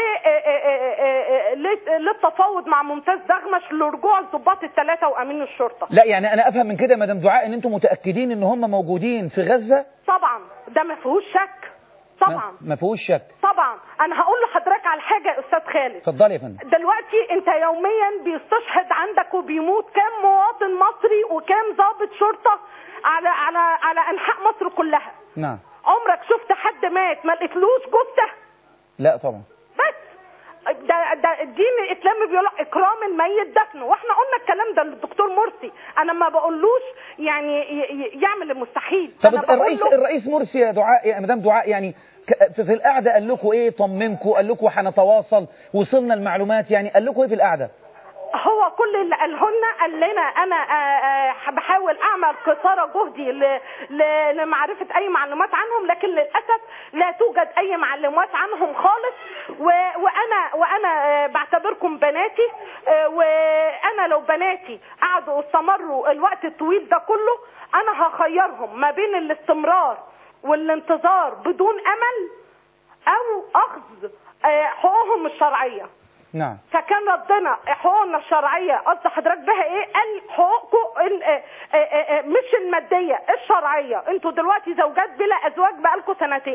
S3: ل- للتفاوض مع ممتاز دغمش لرجوع الضباط الثلاثه وامين الشرطه
S1: لا يعني انا افهم من كده يا مدام دعاء ان انتم متاكدين ان هم موجودين في غزه
S3: طبعا ده ما فيهوش شك
S1: ما-
S3: طبعا
S1: ما فيهوش شك
S3: طبعا انا هقول لحضرتك على حاجه يا استاذ خالد
S1: اتفضلي يا فندم
S3: دلوقتي انت يوميا بيستشهد عندك وبيموت كام مواطن مصري وكام ضابط شرطه على على على انحاء مصر كلها
S1: نعم
S3: عمرك شفت حد مات ما لقيتلوش جثه
S1: لا طبعا
S3: بس ده ده الدين الاسلامي بيقول لك اكرام الميت دفنه واحنا قلنا الكلام ده للدكتور مرسي انا ما بقولوش يعني ي- ي- يعمل المستحيل
S1: طب
S3: أنا بقول
S1: الرئيس
S3: له-
S1: الرئيس مرسي يا دعاء يا مدام دعاء يعني ك- في في القعده قال لكم ايه طمنكم قال لكم هنتواصل وصلنا المعلومات يعني قال لكم ايه في القعده
S3: هو كل اللي قاله لنا قال لنا انا آه، آه، بحاول اعمل قصارى جهدي ل- ل- لمعرفه اي معلومات عنهم لكن للاسف لا توجد اي معلومات عنهم خالص و- وانا وانا آه، بعتبركم بناتي آه، وانا لو بناتي قعدوا واستمروا الوقت الطويل ده كله انا هخيرهم ما بين الاستمرار والانتظار بدون امل او اخذ آه، حقوقهم الشرعيه
S1: نعم
S3: فكان ربنا حقوقنا الشرعيه قصد حضرتك بها ايه؟ قال حقوقكم ال- آه، آه، آه، مش الماديه الشرعيه، انتوا دلوقتي زوجات بلا ازواج بقالكم سنتين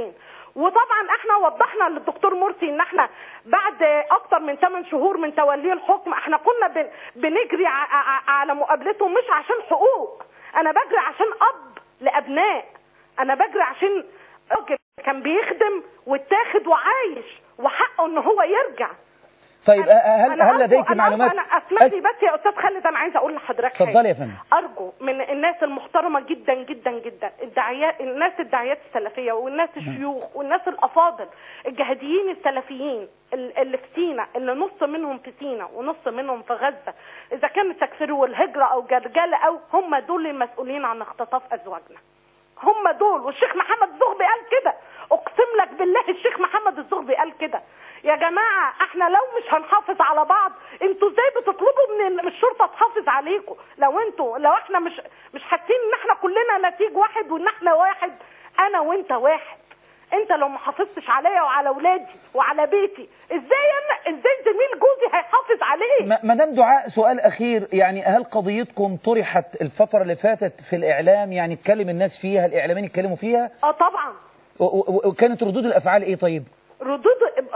S3: وطبعا احنا وضحنا للدكتور مرسي ان احنا بعد اكتر من 8 شهور من توليه الحكم احنا كنا بن- بنجري ع- ع- على مقابلته مش عشان حقوق انا بجري عشان اب لابناء انا بجري عشان راجل كان بيخدم واتاخد وعايش وحقه ان هو يرجع
S1: طيب
S3: أنا-
S1: هل
S3: أنا
S1: هل
S3: أرجو-
S1: لديك
S3: أنا
S1: معلومات
S3: أرجو- انا اسمح لي بس يا استاذ خالد انا عايزه اقول لحضرتك حاجة.
S1: اتفضلي يا فندم
S3: ارجو من الناس المحترمه جدا جدا جدا الداعيات الناس الداعيات السلفيه والناس الشيوخ والناس الافاضل الجهاديين السلفيين ال- اللي في سينا اللي نص منهم في سينا ونص منهم في غزه اذا كان التكفير والهجره او جرجله او هم دول المسؤولين عن اختطاف ازواجنا هم دول والشيخ محمد الزغبي قال كده اقسم لك بالله الشيخ محمد الزغبي قال كده يا جماعه احنا لو مش هنحافظ على بعض انتوا ازاي بتطلبوا من ال- من الشرطه تحافظ عليكم لو انتوا لو احنا مش مش حاسين ان احنا كلنا نتيج واحد وان احنا واحد انا وانت واحد انت لو ما حافظتش عليا وعلى اولادي وعلى بيتي ازاي انا ازاي زميل جوزي هيحافظ عليه
S1: م- مدام دعاء سؤال أخير يعني هل قضيتكم طرحت الفترة اللي فاتت في الإعلام يعني اتكلم الناس فيها الإعلاميين اتكلموا فيها
S3: اه طبعا
S1: و- و- وكانت ردود الأفعال إيه طيب
S3: ردود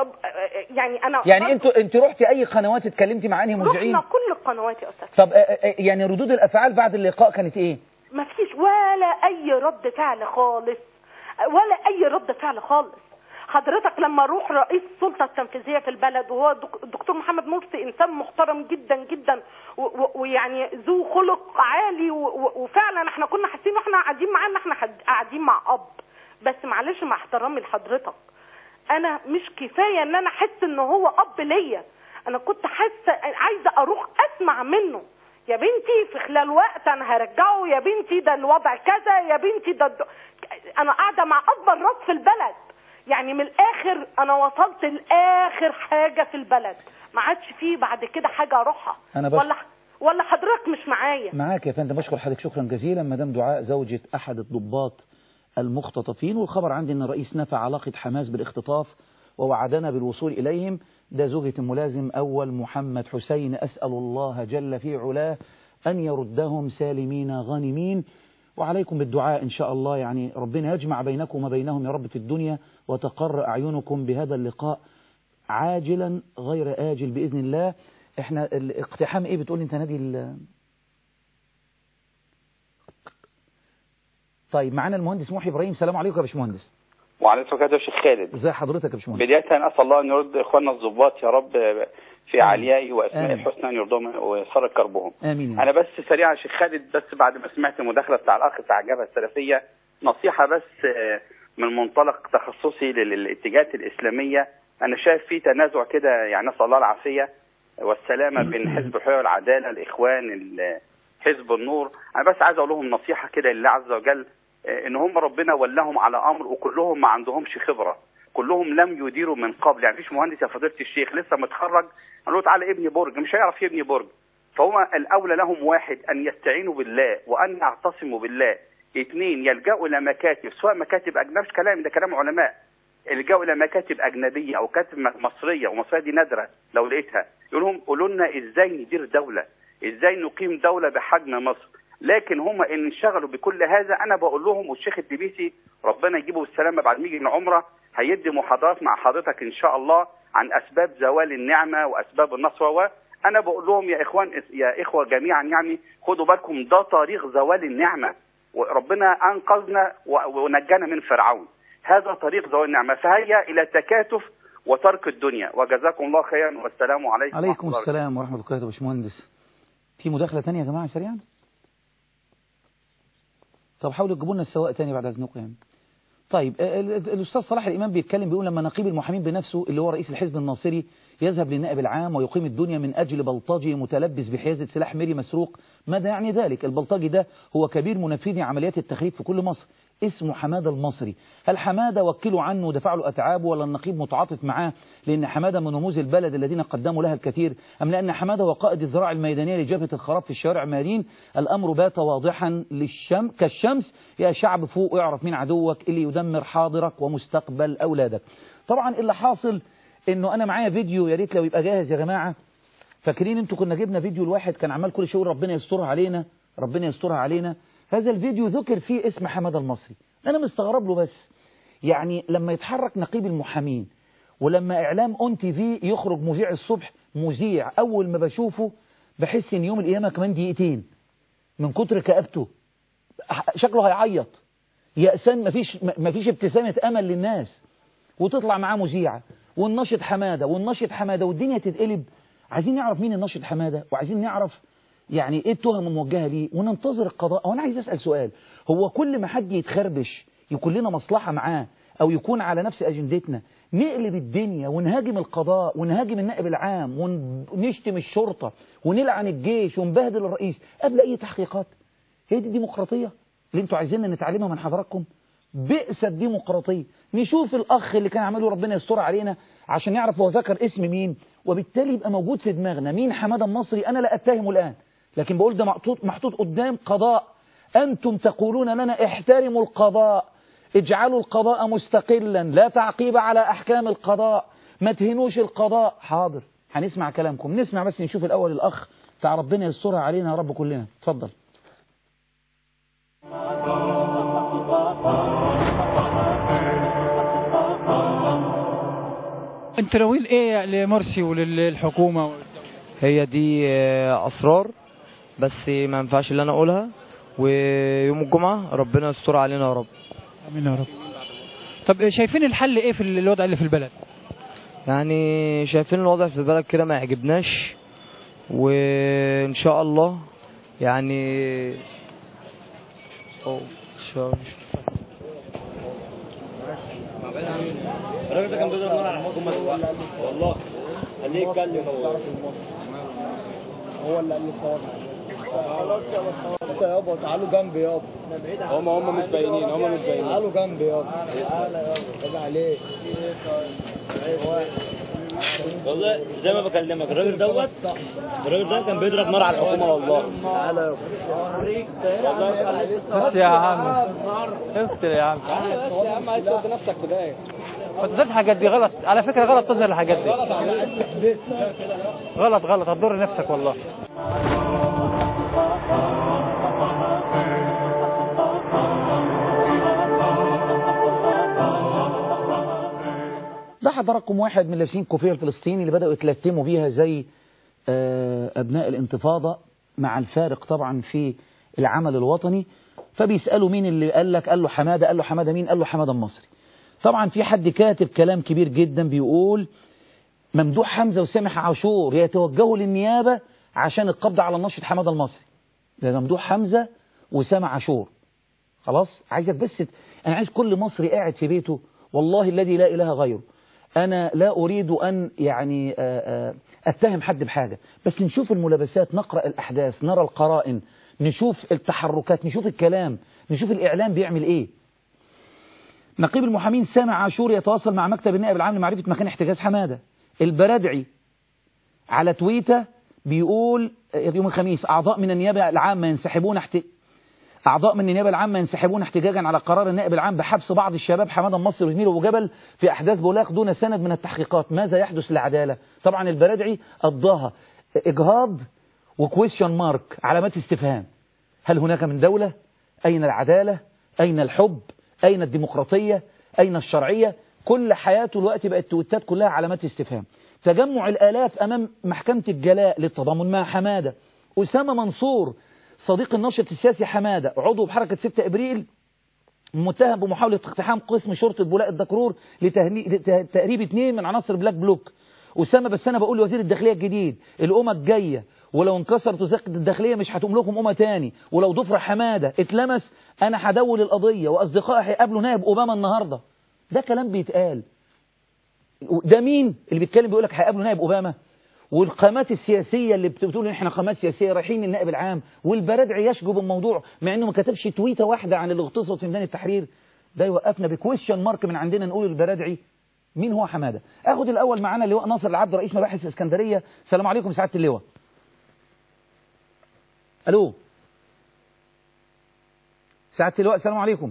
S3: يعني انا
S1: يعني انتوا انت رحتي أي قنوات اتكلمتي مع أنهي مذيعين
S3: رحنا كل القنوات يا استاذ
S1: طب آه، آه، يعني ردود الأفعال بعد اللقاء كانت إيه
S3: ما فيش ولا اي رد فعل خالص ولا اي رد فعل خالص حضرتك لما اروح رئيس السلطه التنفيذيه في البلد وهو دك- الدكتور محمد مرسي انسان محترم جدا جدا و- و- ويعني ذو خلق عالي و- و- وفعلا احنا كنا حاسين واحنا قاعدين معاه ان احنا حد- قاعدين مع اب بس معلش مع احترامي لحضرتك انا مش كفايه ان انا احس ان هو اب ليا انا كنت حاسه عايزه اروح اسمع منه يا بنتي في خلال وقت انا هرجعه يا بنتي ده الوضع كذا يا بنتي ده الد... انا قاعده مع اكبر راس في البلد يعني من الاخر انا وصلت لاخر حاجه في البلد ما عادش فيه بعد كده حاجه اروحها
S1: أنا بس-
S3: ولا ولا حضرتك مش معايا
S1: معاك يا فندم بشكر حضرتك شكرا جزيلا مدام دعاء زوجة أحد الضباط المختطفين والخبر عندي أن الرئيس نفى علاقة حماس بالاختطاف ووعدنا بالوصول إليهم ده زوجة الملازم أول محمد حسين أسأل الله جل في علاه أن يردهم سالمين غانمين وعليكم بالدعاء إن شاء الله يعني ربنا يجمع بينكم وبينهم يا رب في الدنيا وتقر أعينكم بهذا اللقاء عاجلا غير آجل بإذن الله احنا الاقتحام ايه بتقول انت نادي ال- طيب معانا المهندس محي ابراهيم السلام عليكم يا باشمهندس
S4: وعليكم السلام يا شيخ خالد
S1: ازي حضرتك يا باشمهندس
S4: بداية أسأل الله أن يرد إخواننا الضباط يا رب في عليائي وأسماء
S1: آمين.
S4: الحسنى أن يرضهم ويسر كربهم
S1: امين يا
S4: أنا بس سريعا يا شيخ خالد بس بعد ما سمعت المداخلة بتاع الأخ بتاع الجبهة السلفية نصيحة بس آه، من منطلق تخصصي لل- للاتجاهات الإسلامية أنا شايف في تنازع كده يعني نسأل الله العافية والسلامة بين حزب الحرية والعدالة الإخوان ال- حزب النور أنا بس عايز أقول لهم نصيحة كده لله عز وجل آه، إن هم ربنا ولاهم على أمر وكلهم ما عندهمش خبرة كلهم لم يديروا من قبل يعني مفيش مهندس يا فضيله الشيخ لسه متخرج قال له تعالى ابني برج مش هيعرف يبني برج فهو الاولى لهم واحد ان يستعينوا بالله وان يعتصموا بالله اثنين يلجأوا الى مكاتب سواء مكاتب اجنبيه مش كلام ده كلام علماء يلجأوا الى مكاتب اجنبيه او كاتب مصريه ومصريه دي نادره لو لقيتها يقول لهم قولوا لنا ازاي ندير دوله ازاي نقيم دوله بحجم مصر لكن هم ان انشغلوا بكل هذا انا بقول لهم والشيخ الدبيسي ربنا يجيبه بالسلامه بعد ما يجي من عمره هيدي محاضرات مع حضرتك ان شاء الله عن اسباب زوال النعمه واسباب النصر و انا بقول لهم يا اخوان يا اخوه جميعا يعني خدوا بالكم ده طريق زوال النعمه وربنا انقذنا و- ونجانا من فرعون هذا طريق زوال النعمه فهيا الى التكاتف وترك الدنيا وجزاكم الله خيرا والسلام عليكم
S1: عليكم
S4: ورحمة الله
S1: السلام ورحمة الله وبركاته يا باشمهندس في مداخلة تانية يا جماعة سريعا طب حاولوا تجيبوا لنا السواق تاني بعد اذنكم يعني طيب ال- ال- الاستاذ صلاح الامام بيتكلم بيقول لما نقيب المحامين بنفسه اللي هو رئيس الحزب الناصري يذهب للنائب العام ويقيم الدنيا من اجل بلطجي متلبس بحيازه سلاح ميري مسروق ماذا يعني ذلك البلطجي ده هو كبير منفذي عمليات التخريب في كل مصر اسمه حماده المصري هل حماده وكلوا عنه ودفع له اتعابه ولا النقيب متعاطف معاه لان حماده من رموز البلد الذين قدموا لها الكثير ام لان حماده وقائد الذراع الميدانيه لجبهه الخراب في الشوارع مارين الامر بات واضحا للشم كالشمس يا شعب فوق اعرف مين عدوك اللي يدمر حاضرك ومستقبل اولادك طبعا اللي حاصل انه انا معايا فيديو يا ريت لو يبقى جاهز يا جماعه فاكرين انتوا كنا جبنا فيديو الواحد كان عمال كل شيء يقول ربنا يسترها علينا ربنا يسترها علينا هذا الفيديو ذكر فيه اسم حماده المصري انا مستغرب له بس يعني لما يتحرك نقيب المحامين ولما إعلام أون تي في يخرج مذيع الصبح مذيع أول ما بشوفه بحس إن يوم القيامة كمان دقيقتين من كتر كآبته شكله هيعيط يأسان مفيش مفيش ابتسامة أمل للناس وتطلع معاه مذيعة والناشط حمادة والناشط حمادة والدنيا تتقلب عايزين نعرف مين الناشط حمادة وعايزين نعرف يعني ايه التهم الموجهة ليه وننتظر القضاء وانا عايز اسأل سؤال هو كل ما حد يتخربش يكون لنا مصلحة معاه او يكون على نفس اجندتنا نقلب الدنيا ونهاجم القضاء ونهاجم النائب العام ونشتم الشرطة ونلعن الجيش ونبهدل الرئيس قبل اي تحقيقات هي دي الديمقراطية اللي انتوا عايزيننا نتعلمها من حضراتكم بئس الديمقراطية نشوف الأخ اللي كان عمله ربنا يستر علينا عشان نعرف هو ذكر اسم مين وبالتالي يبقى موجود في دماغنا مين حمادة المصري أنا لا أتهمه الآن لكن بقول ده محطوط, محطوط قدام قضاء أنتم تقولون لنا احترموا القضاء اجعلوا القضاء مستقلا لا تعقيب على أحكام القضاء ما تهنوش القضاء حاضر هنسمع كلامكم نسمع بس نشوف الأول الأخ بتاع ربنا يسترها علينا يا رب كلنا اتفضل
S5: انت ناويين ايه لمرسي وللحكومه
S6: هي دي اسرار بس ما ينفعش اللي انا اقولها ويوم الجمعه ربنا يستر علينا يا رب
S5: امين يا رب طب شايفين الحل ايه في الوضع اللي في البلد
S6: يعني شايفين الوضع في البلد كده ما يعجبناش وان شاء الله يعني أوه.
S7: الراجل ده كان بيضرب نار على الحكومه والله خليه يتكلم هو
S6: هو اللي قال لي صور يابا تعالوا جنبي يابا
S7: هم هم مش باينين هم مش باينين
S6: تعالوا جنبي يابا تعالى يابا عليك
S7: والله زي ما بكلمك الراجل دوت الراجل ده كان بيضرب نار على الحكومه والله
S6: تعالى
S7: والله
S5: بس يا عم افتر يا عم
S6: يا عم عايز تحط نفسك بدايه
S5: ما تظهرش الحاجات دي غلط على فكره غلط تظهر الحاجات دي غلط غلط هتضر نفسك والله
S1: ده حضراتكم واحد من لابسين كوفيه الفلسطيني اللي بدأوا يتلتموا بيها زي أبناء الانتفاضة مع الفارق طبعا في العمل الوطني فبيسألوا مين اللي قال لك قال له حمادة قال له حمادة مين قال له حمادة المصري طبعا في حد كاتب كلام كبير جدا بيقول ممدوح حمزة وسامح عاشور يتوجهوا للنيابة عشان القبض على الناشط حمادة المصري ده ممدوح حمزة وسامح عاشور خلاص عايزك بس انا عايز كل مصري قاعد في بيته والله الذي لا اله غيره انا لا اريد ان يعني اتهم حد بحاجة بس نشوف الملابسات نقرأ الاحداث نرى القرائن نشوف التحركات نشوف الكلام نشوف الاعلام بيعمل ايه نقيب المحامين سامع عاشور يتواصل مع مكتب النائب العام لمعرفة مكان احتجاز حمادة البرادعي على تويتر بيقول يوم الخميس أعضاء من النيابة العامة ينسحبون احت... أعضاء من النيابة العامة ينسحبون احتجاجا على قرار النائب العام بحبس بعض الشباب حمادة النصر وزميله أبو جبل في أحداث بولاق دون سند من التحقيقات ماذا يحدث للعدالة طبعا البرادعي قضاها إجهاض وكويشن مارك علامات استفهام هل هناك من دولة أين العدالة أين الحب أين الديمقراطية أين الشرعية كل حياته الوقت بقت تويتات كلها علامات استفهام تجمع الآلاف أمام محكمة الجلاء للتضامن مع حمادة أسامة منصور صديق الناشط السياسي حمادة عضو بحركة 6 إبريل متهم بمحاولة اقتحام قسم شرطة بولاء الدكرور لتهريب اثنين من عناصر بلاك بلوك أسامة بس أنا بقول لوزير الداخلية الجديد الأمة الجاية ولو انكسرت وثيقة الداخلية مش هتقوم لكم أمة تاني ولو ضفر حمادة اتلمس أنا هدول القضية وأصدقائي هيقابلوا نائب أوباما النهاردة ده كلام بيتقال ده مين اللي بيتكلم بيقول لك هيقابلوا نائب أوباما والقامات السياسية اللي بتقول ان احنا قامات سياسية رايحين النائب العام والبرادعي يشجب الموضوع مع انه ما كتبش تويته واحدة عن اللي اغتصب في ميدان التحرير ده يوقفنا بكويشن مارك من عندنا نقول البرادعي مين هو حمادة اخد الاول معانا اللواء ناصر العبد رئيس مباحث الاسكندرية السلام عليكم سعادة اللواء الو سعادة اللواء السلام عليكم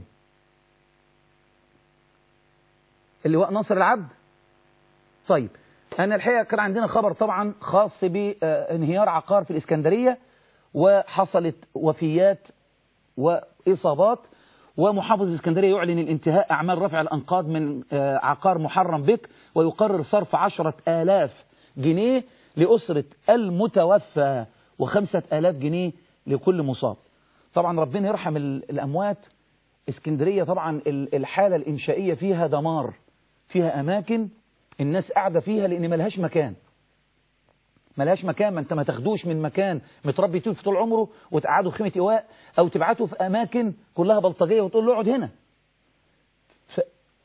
S1: اللواء ناصر العبد طيب أنا الحقيقة كان عندنا خبر طبعا خاص بانهيار عقار في الإسكندرية وحصلت وفيات وإصابات ومحافظ اسكندرية يعلن الانتهاء أعمال رفع الأنقاض من آه، عقار محرم بك ويقرر صرف عشرة آلاف جنيه لأسرة المتوفى وخمسة آلاف جنيه لكل مصاب طبعا ربنا يرحم ال- الأموات اسكندرية طبعا ال- الحالة الإنشائية فيها دمار فيها أماكن الناس قاعدة فيها لأن ملهاش مكان ملهاش مكان ما انت ما تاخدوش من مكان متربي فيه في طول عمره وتقعده في خيمة إيواء أو تبعته في أماكن كلها بلطجية وتقول له اقعد هنا ف...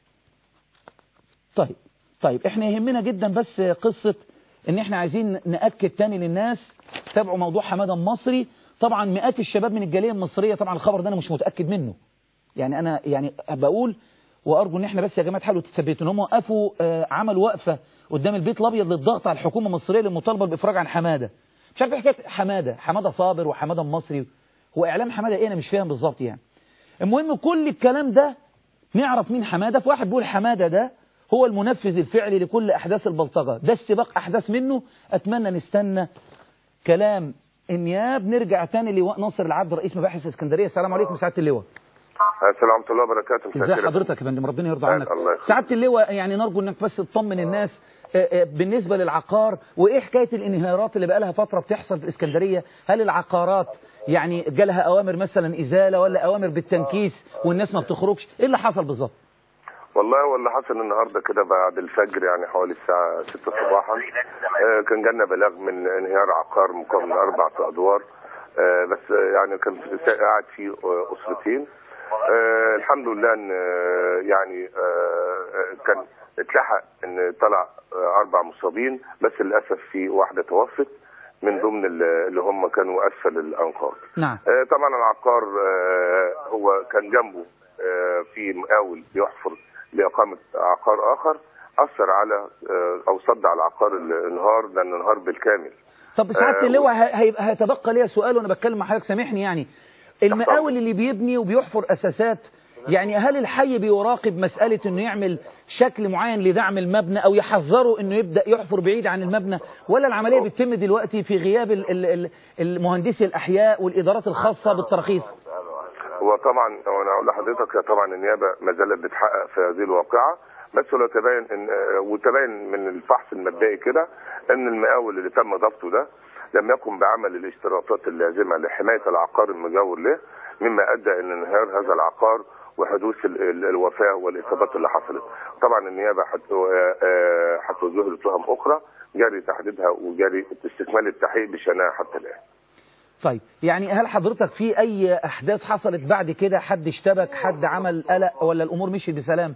S1: طيب طيب احنا يهمنا جدا بس قصة ان احنا عايزين نأكد تاني للناس تابعوا موضوع حمادة المصري طبعا مئات الشباب من الجالية المصرية طبعا الخبر ده انا مش متأكد منه يعني انا يعني بقول وارجو ان احنا بس يا جماعه تحاولوا تثبتوا ان هم وقفوا آه، عملوا وقفه قدام البيت الابيض للضغط على الحكومه المصريه للمطالبه بالافراج عن حماده مش عارف إيه حكايه حماده حماده صابر وحماده المصري هو اعلام حماده ايه انا مش فاهم بالظبط يعني المهم كل الكلام ده نعرف مين حماده في واحد بيقول حماده ده هو المنفذ الفعلي لكل احداث البلطجه ده استباق احداث منه اتمنى نستنى كلام النياب نرجع تاني لواء ناصر العبد رئيس مباحث اسكندريه السلام عليكم سعاده اللواء
S8: السلام ورحمة الله وبركاته مساء
S1: ازي
S8: الخير.
S1: حضرتك يا فندم ربنا يرضى
S8: آه،
S1: عنك
S8: الله يخليك.
S1: سعاده اللواء يعني نرجو انك بس تطمن الناس آه، آه، بالنسبه للعقار وايه حكايه الانهيارات اللي بقى لها فتره بتحصل في الاسكندريه هل العقارات يعني جالها اوامر مثلا ازاله ولا اوامر بالتنكيس والناس ما بتخرجش ايه اللي حصل بالظبط
S8: والله واللي حصل النهارده كده بعد الفجر يعني حوالي الساعة 6 صباحا آه، كان جالنا بلاغ من انهيار عقار مكون من أربع أدوار آه، بس آه، يعني كان في قاعد فيه آه، أسرتين آه، الحمد لله ان آه، يعني آه، آه، كان اتلحق ان طلع آه، أربع مصابين بس للأسف في واحدة توفت من ضمن ال- اللي هم كانوا أسفل الأنقاض
S1: نعم
S8: آه، طبعا العقار آه، هو كان جنبه آه، في مقاول بيحفر لإقامة عقار آخر أثر على آه، أو صد على العقار اللي انهار لأن انهار بالكامل
S1: طب سعاده
S8: آه،
S1: اللواء ه- هيبقى هيتبقى ليا سؤال وانا بتكلم مع حضرتك سامحني يعني المقاول اللي بيبني وبيحفر اساسات يعني هل الحي بيراقب مسألة انه يعمل شكل معين لدعم المبنى او يحذره انه يبدأ يحفر بعيد عن المبنى ولا العملية بتتم دلوقتي في غياب ال- ال- ال- المهندسي الاحياء والادارات الخاصة بالتراخيص
S8: وطبعا وانا اقول لحضرتك طبعا النيابه ما زالت بتحقق في هذه الواقعه بس لو تبين ان آه، وتبين من الفحص المبدئي كده ان المقاول اللي تم ضبطه ده لم يقم بعمل الاشتراطات اللازمه لحمايه العقار المجاور له مما ادى الى انهيار هذا العقار وحدوث ال- ال- الوفاه والاصابات اللي حصلت. طبعا النيابه هت- آه، آه، هتوجه له تهم اخرى جاري تحديدها وجاري استكمال التحقيق بشانها حتى الان.
S1: طيب يعني هل حضرتك في اي احداث حصلت بعد كده حد اشتبك حد عمل قلق ولا الامور مشيت بسلام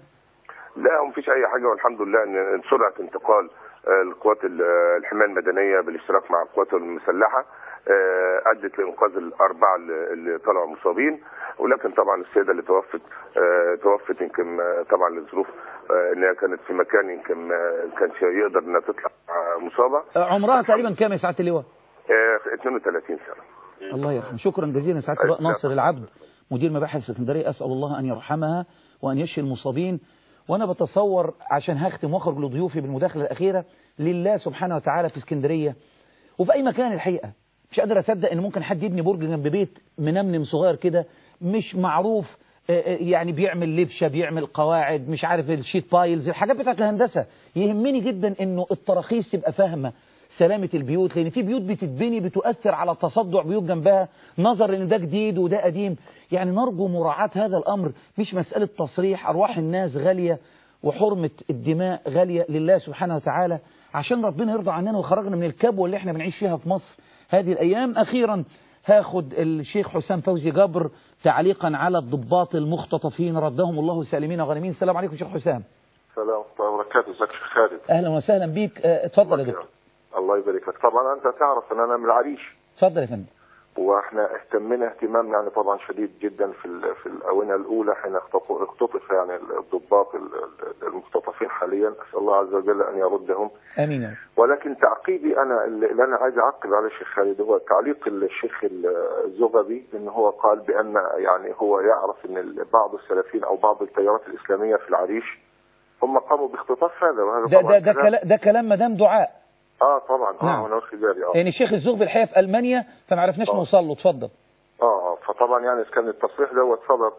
S8: لا مفيش اي حاجه والحمد لله ان سرعه انتقال آه، القوات ال- آه، الحمايه المدنيه بالاشتراك مع القوات المسلحه آه، ادت لانقاذ الاربعه اللي اللي طلعوا مصابين ولكن طبعا السيده اللي توفت آه، توفت يمكن آه، طبعا لظروف آه، ان هي كانت في مكان يمكن ما كانش يقدر انها تطلع آه، مصابه
S1: آه، عمرها تقريبا كام يا سعاده اللواء
S8: آه، 32 سنه
S1: الله يرحمه شكرا جزيلا سعاده اللواء ناصر العبد مدير مباحث اسكندريه اسال الله ان يرحمها وان يشفي المصابين وانا بتصور عشان هختم واخرج لضيوفي بالمداخله الاخيره لله سبحانه وتعالى في اسكندريه وفي اي مكان الحقيقه مش قادر اصدق ان ممكن حد يبني برج جنب بيت منمنم صغير كده مش معروف آه، آه، يعني بيعمل لبشه بيعمل قواعد مش عارف الشيت بايلز الحاجات بتاعت الهندسه يهمني جدا انه التراخيص تبقى فاهمه سلامة البيوت لأن في بيوت بتتبني بتؤثر على تصدع بيوت جنبها نظر إن ده جديد وده قديم يعني نرجو مراعاة هذا الأمر مش مسألة تصريح أرواح الناس غالية وحرمة الدماء غالية لله سبحانه وتعالى عشان ربنا يرضى عننا ويخرجنا من الكبوة اللي احنا بنعيش فيها في مصر هذه الأيام أخيرا هاخد الشيخ حسام فوزي جبر تعليقا على الضباط المختطفين ردهم الله سالمين وغانمين السلام عليكم شيخ حسام
S9: السلام ورحمة الله وبركاته ازيك يا شيخ خالد
S1: أهلا وسهلا بيك آه، اتفضل يا دكتور
S9: الله يبارك لك طبعا انت تعرف ان انا من العريش
S1: اتفضل يا فندم
S9: واحنا اهتمينا اهتمام يعني طبعا شديد جدا في ال- في الاونه الاولى حين اختطف اختطف يعني الضباط ال- ال- المختطفين حاليا اسال الله عز وجل ان يردهم
S1: امين يا رب.
S9: ولكن تعقيبي انا اللي اللي انا عايز اعقب على الشيخ خالد هو تعليق الشيخ الزغبي ان هو قال بان يعني هو يعرف ان ال- بعض السلفيين او بعض التيارات الاسلاميه في العريش هم قاموا باختطاف هذا وهذا
S1: ده
S9: طبعا
S1: ده ده
S9: كلام-
S1: كلام ده كلام مدام دعاء
S9: اه طبعا اه
S1: نعم.
S9: انا واخد بالي اه
S1: يعني الشيخ الزغبي الحقيقه في المانيا فما عرفناش
S9: آه.
S1: نوصل له اتفضل
S9: اه فطبعا يعني كان التصريح دوت صدر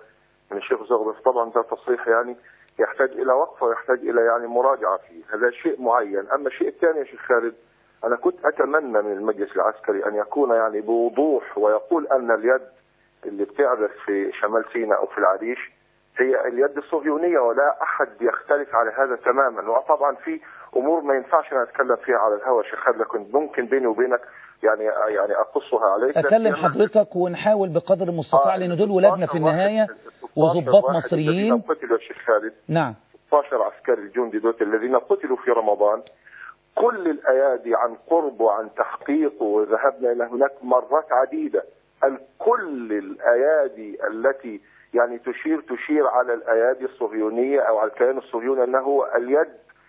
S9: من الشيخ زغبي طبعا ده تصريح يعني يحتاج الى وقفه ويحتاج الى يعني مراجعه فيه هذا شيء معين اما الشيء الثاني يا شيخ خالد انا كنت اتمنى من المجلس العسكري ان يكون يعني بوضوح ويقول ان اليد اللي بتعرف في شمال سيناء او في العريش هي اليد الصهيونيه ولا احد يختلف على هذا تماما وطبعا في امور ما ينفعش انا اتكلم فيها على الهواء شيخ خالد لكن ممكن بيني وبينك يعني يعني اقصها عليك
S1: اكلم حضرتك ونحاول بقدر المستطاع لان دول ولادنا في النهايه وضباط مصريين
S9: قتلوا يا شيخ خالد
S1: نعم
S9: 16 عسكري جندي دوت الذين قتلوا في رمضان كل الايادي عن قرب وعن تحقيق وذهبنا الى هناك مرات عديده كل الايادي التي يعني تشير تشير على الايادي الصهيونيه او على الكيان الصهيوني انه اليد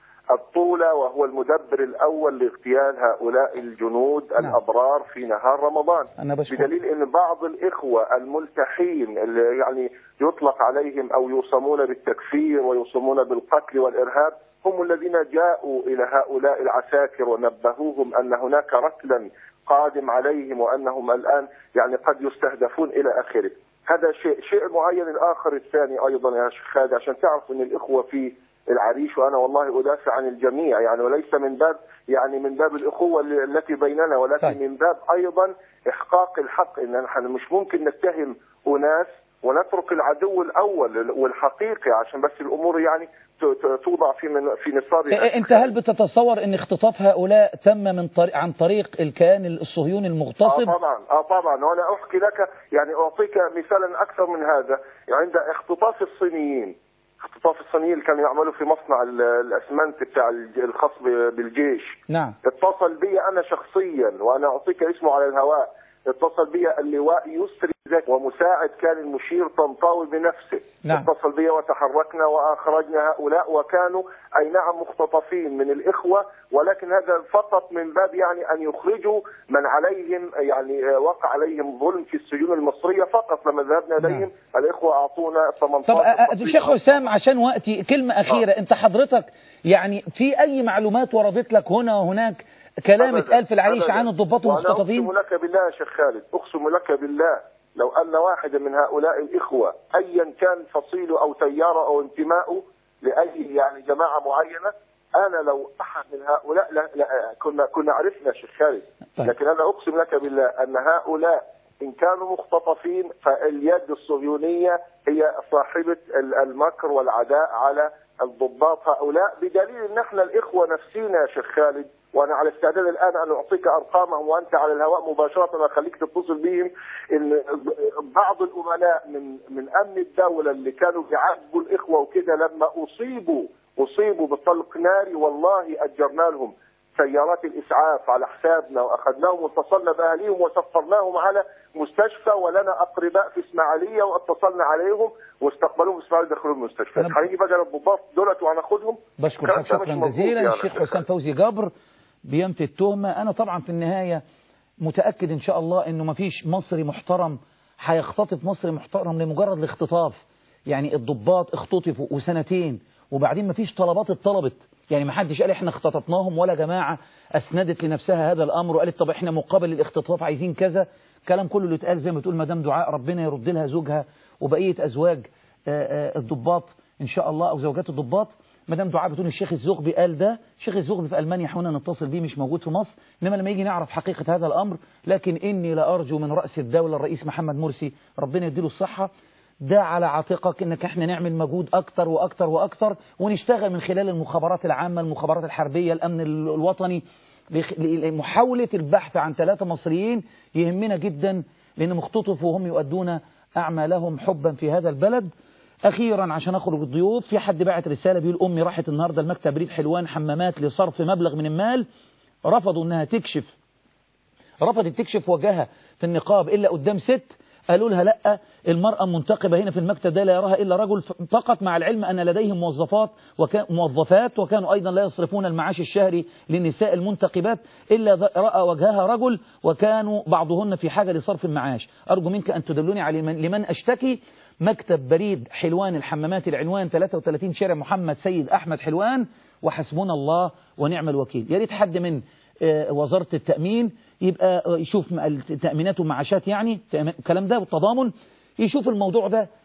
S9: الطولة وهو المدبر الأول لاغتيال هؤلاء الجنود
S1: نعم.
S9: الأبرار في نهار رمضان
S1: أنا بشكر
S9: بدليل أن بعض الإخوة الملتحين اللي يعني يطلق عليهم أو يوصمون بالتكفير ويوصمون بالقتل والإرهاب هم الذين جاءوا إلى هؤلاء العساكر ونبهوهم أن هناك ركلا قادم عليهم وأنهم الآن يعني قد يستهدفون إلى آخره هذا شيء شيء معين الآخر الثاني أيضا يا شيخ خالد عشان تعرف أن الإخوة في العريش وانا والله ادافع عن الجميع يعني وليس من باب يعني من باب الاخوه التي بيننا ولكن
S1: طيب.
S9: من باب ايضا احقاق الحق ان نحن مش ممكن نتهم اناس ونترك العدو الاول والحقيقي عشان بس الامور يعني ت- ت- توضع في من في نصابها
S1: انت هل بتتصور ان اختطاف هؤلاء تم من طريق عن طريق الكيان الصهيوني
S9: اه
S1: المغتصب
S9: طبعا اه طبعا وانا احكي لك يعني اعطيك مثالا اكثر من هذا عند اختطاف الصينيين اختطاف الصينيين اللي كانوا يعملوا في مصنع ال- الاسمنت بتاع الج- الخاص ب- بالجيش
S1: نعم
S9: اتصل بي انا شخصيا وانا اعطيك اسمه على الهواء اتصل بي اللواء يسري زكي ومساعد كان المشير طنطاوي بنفسه
S1: نعم.
S9: اتصل بي وتحركنا واخرجنا هؤلاء وكانوا اي نعم مختطفين من الاخوه ولكن هذا فقط من باب يعني ان يخرجوا من عليهم يعني آه، وقع عليهم ظلم في السجون المصريه فقط لما ذهبنا
S1: نعم.
S9: اليهم الاخوه اعطونا 18
S1: طب أ- أ-
S9: تصريح.
S1: شيخ حسام عشان وقتي كلمة أخيرة أنت حضرتك يعني في أي معلومات وردت لك هنا وهناك كلام
S9: أبداً،
S1: اتقال في العريش
S9: أبداً.
S1: عن الضباط
S9: وأنا
S1: المختطفين
S9: أقسم لك بالله يا شيخ خالد أقسم لك بالله لو أن واحدا من هؤلاء الإخوة أيا كان فصيله أو تياره أو انتمائه لأي يعني جماعة معينة أنا لو أحد من هؤلاء لا لا كنا كنا عرفنا يا شيخ خالد
S1: طيب.
S9: لكن أنا أقسم لك بالله أن هؤلاء إن كانوا مختطفين فاليد الصهيونية هي صاحبة ال- المكر والعداء على الضباط هؤلاء بدليل ان احنا الاخوه نفسينا يا شيخ خالد وانا على استعداد الان ان اعطيك ارقامهم وانت على الهواء مباشره اخليك تتصل بهم ان بعض الامناء من من امن الدوله اللي كانوا بيعاتبوا الاخوه وكده لما اصيبوا اصيبوا بطلق ناري والله اجرنا لهم سيارات الاسعاف على حسابنا واخذناهم واتصلنا باهاليهم وسفرناهم على مستشفى ولنا اقرباء في اسماعيليه واتصلنا عليهم واستقبلوهم في اسماعيليه دخلوا المستشفى
S1: أنا-
S9: هنيجي بقى الضباط دولت وهناخدهم
S1: بشكر
S9: الكلام
S1: حضرتك
S9: ده مش
S1: شكرا
S9: مظبوط
S1: جزيلا
S9: يعني
S1: الشيخ
S9: يا شيخ
S1: حسام فوزي جبر بينفي التهمة أنا طبعا في النهاية متأكد إن شاء الله إنه مفيش مصري محترم هيختطف مصري محترم لمجرد الاختطاف يعني الضباط اختطفوا وسنتين وبعدين مفيش طلبات اتطلبت يعني ما حدش قال احنا اختطفناهم ولا جماعة اسندت لنفسها هذا الامر وقالت طب احنا مقابل الاختطاف عايزين كذا كلام كله اللي اتقال زي ما تقول مدام دعاء ربنا يرد لها زوجها وبقية ازواج آه، آه، الضباط ان شاء الله او زوجات الضباط مدام دعاء بتقول الشيخ الزغبي قال ده الشيخ الزغبي في المانيا حاولنا نتصل بيه مش موجود في مصر انما لما يجي نعرف حقيقة هذا الامر لكن اني لارجو من راس الدولة الرئيس محمد مرسي ربنا يديله الصحة ده على عاتقك انك احنا نعمل مجهود اكتر واكتر واكتر ونشتغل من خلال المخابرات العامة المخابرات الحربية الامن ال- الوطني لخ- لمحاولة البحث عن ثلاثة مصريين يهمنا جدا لان مختطفوا وهم يؤدون اعمالهم حبا في هذا البلد اخيرا عشان اخرج الضيوف في حد بعت رسالة بيقول امي راحت النهاردة المكتب ريد حلوان حمامات لصرف مبلغ من المال رفضوا انها تكشف رفضت تكشف وجهها في النقاب إلا قدام ست قالوا لها لا المرأة منتقبة هنا في المكتب ده لا يراها إلا رجل فقط مع العلم أن لديهم موظفات وكان موظفات وكانوا أيضا لا يصرفون المعاش الشهري للنساء المنتقبات إلا ذ- رأى وجهها رجل وكانوا بعضهن في حاجة لصرف المعاش أرجو منك أن تدلوني على من لمن أشتكي مكتب بريد حلوان الحمامات العنوان 33 شارع محمد سيد أحمد حلوان وحسبنا الله ونعم الوكيل يا ريت حد من آه، وزارة التأمين يبقى آه، يشوف م- التأمينات والمعاشات يعني تأم- الكلام ده والتضامن يشوف الموضوع ده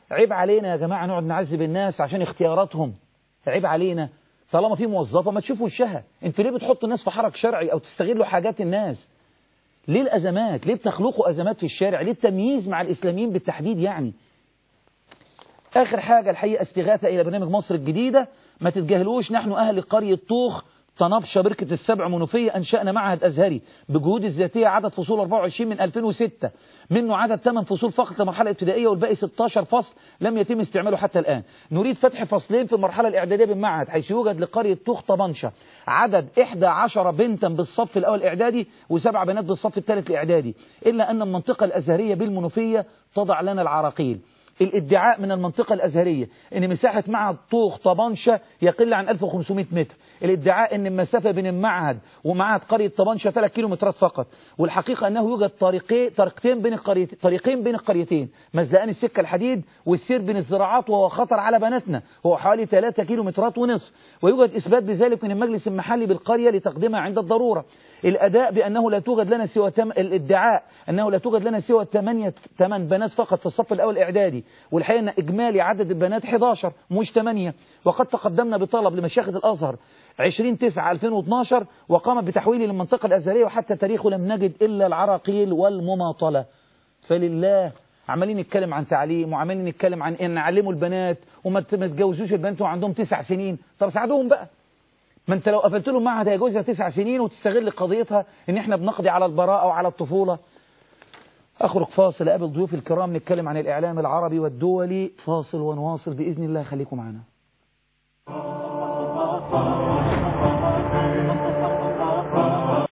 S1: عيب علينا يا جماعة نقعد نعذب الناس عشان اختياراتهم عيب علينا طالما في موظفة ما تشوفوا وشها انتوا ليه بتحطوا الناس في حرج شرعي او تستغلوا حاجات الناس ليه الأزمات ليه بتخلقوا أزمات في الشارع ليه التمييز مع الإسلاميين بالتحديد يعني آخر حاجة الحقيقة استغاثة إلى برنامج مصر الجديدة ما تتجاهلوش نحن أهل قرية طوخ طنبشة بركة السبع منوفية أنشأنا معهد أزهري بجهود الذاتية عدد فصول 24 من 2006 منه عدد 8 فصول فقط لمرحلة ابتدائية والباقي 16 فصل لم يتم استعماله حتى الآن نريد فتح فصلين في المرحلة الإعدادية بالمعهد حيث يوجد لقرية طوخ طبنشة عدد 11 بنتا بالصف الأول الإعدادي وسبع بنات بالصف الثالث الإعدادي إلا أن المنطقة الأزهرية بالمنوفية تضع لنا العراقيل الادعاء من المنطقة الأزهرية أن مساحة معهد طوخ طبنشة يقل عن 1500 متر الادعاء أن المسافة بين المعهد ومعهد قرية طبنشة 3 كيلومترات فقط والحقيقة أنه يوجد طريقين طريقتين بين القريتين طريقين بين القريتين مزلقان السكة الحديد والسير بين الزراعات وهو خطر على بناتنا هو حوالي 3 كيلومترات ونصف ويوجد إثبات بذلك من المجلس المحلي بالقرية لتقديمها عند الضرورة الأداء بأنه لا توجد لنا سوى تم... الادعاء أنه لا توجد لنا سوى 8 8 بنات فقط في الصف الأول إعدادي والحقيقة أن إجمالي عدد البنات 11 مش 8 وقد تقدمنا بطلب لمشيخة الأزهر 20 9 2012 وقام بتحويله للمنطقة الأزهرية وحتى تاريخه لم نجد إلا العراقيل والمماطلة فلله عمالين نتكلم عن تعليم وعمالين نتكلم عن ان نعلموا البنات وما تجوزوش البنات وعندهم تسع سنين طب ساعدوهم بقى ما انت لو قفلت لهم معهد هيجوزها تسع سنين وتستغل قضيتها ان احنا بنقضي على البراءة وعلى الطفولة اخرج فاصل اقابل ضيوف الكرام نتكلم عن الاعلام العربي والدولي فاصل ونواصل باذن الله خليكم معنا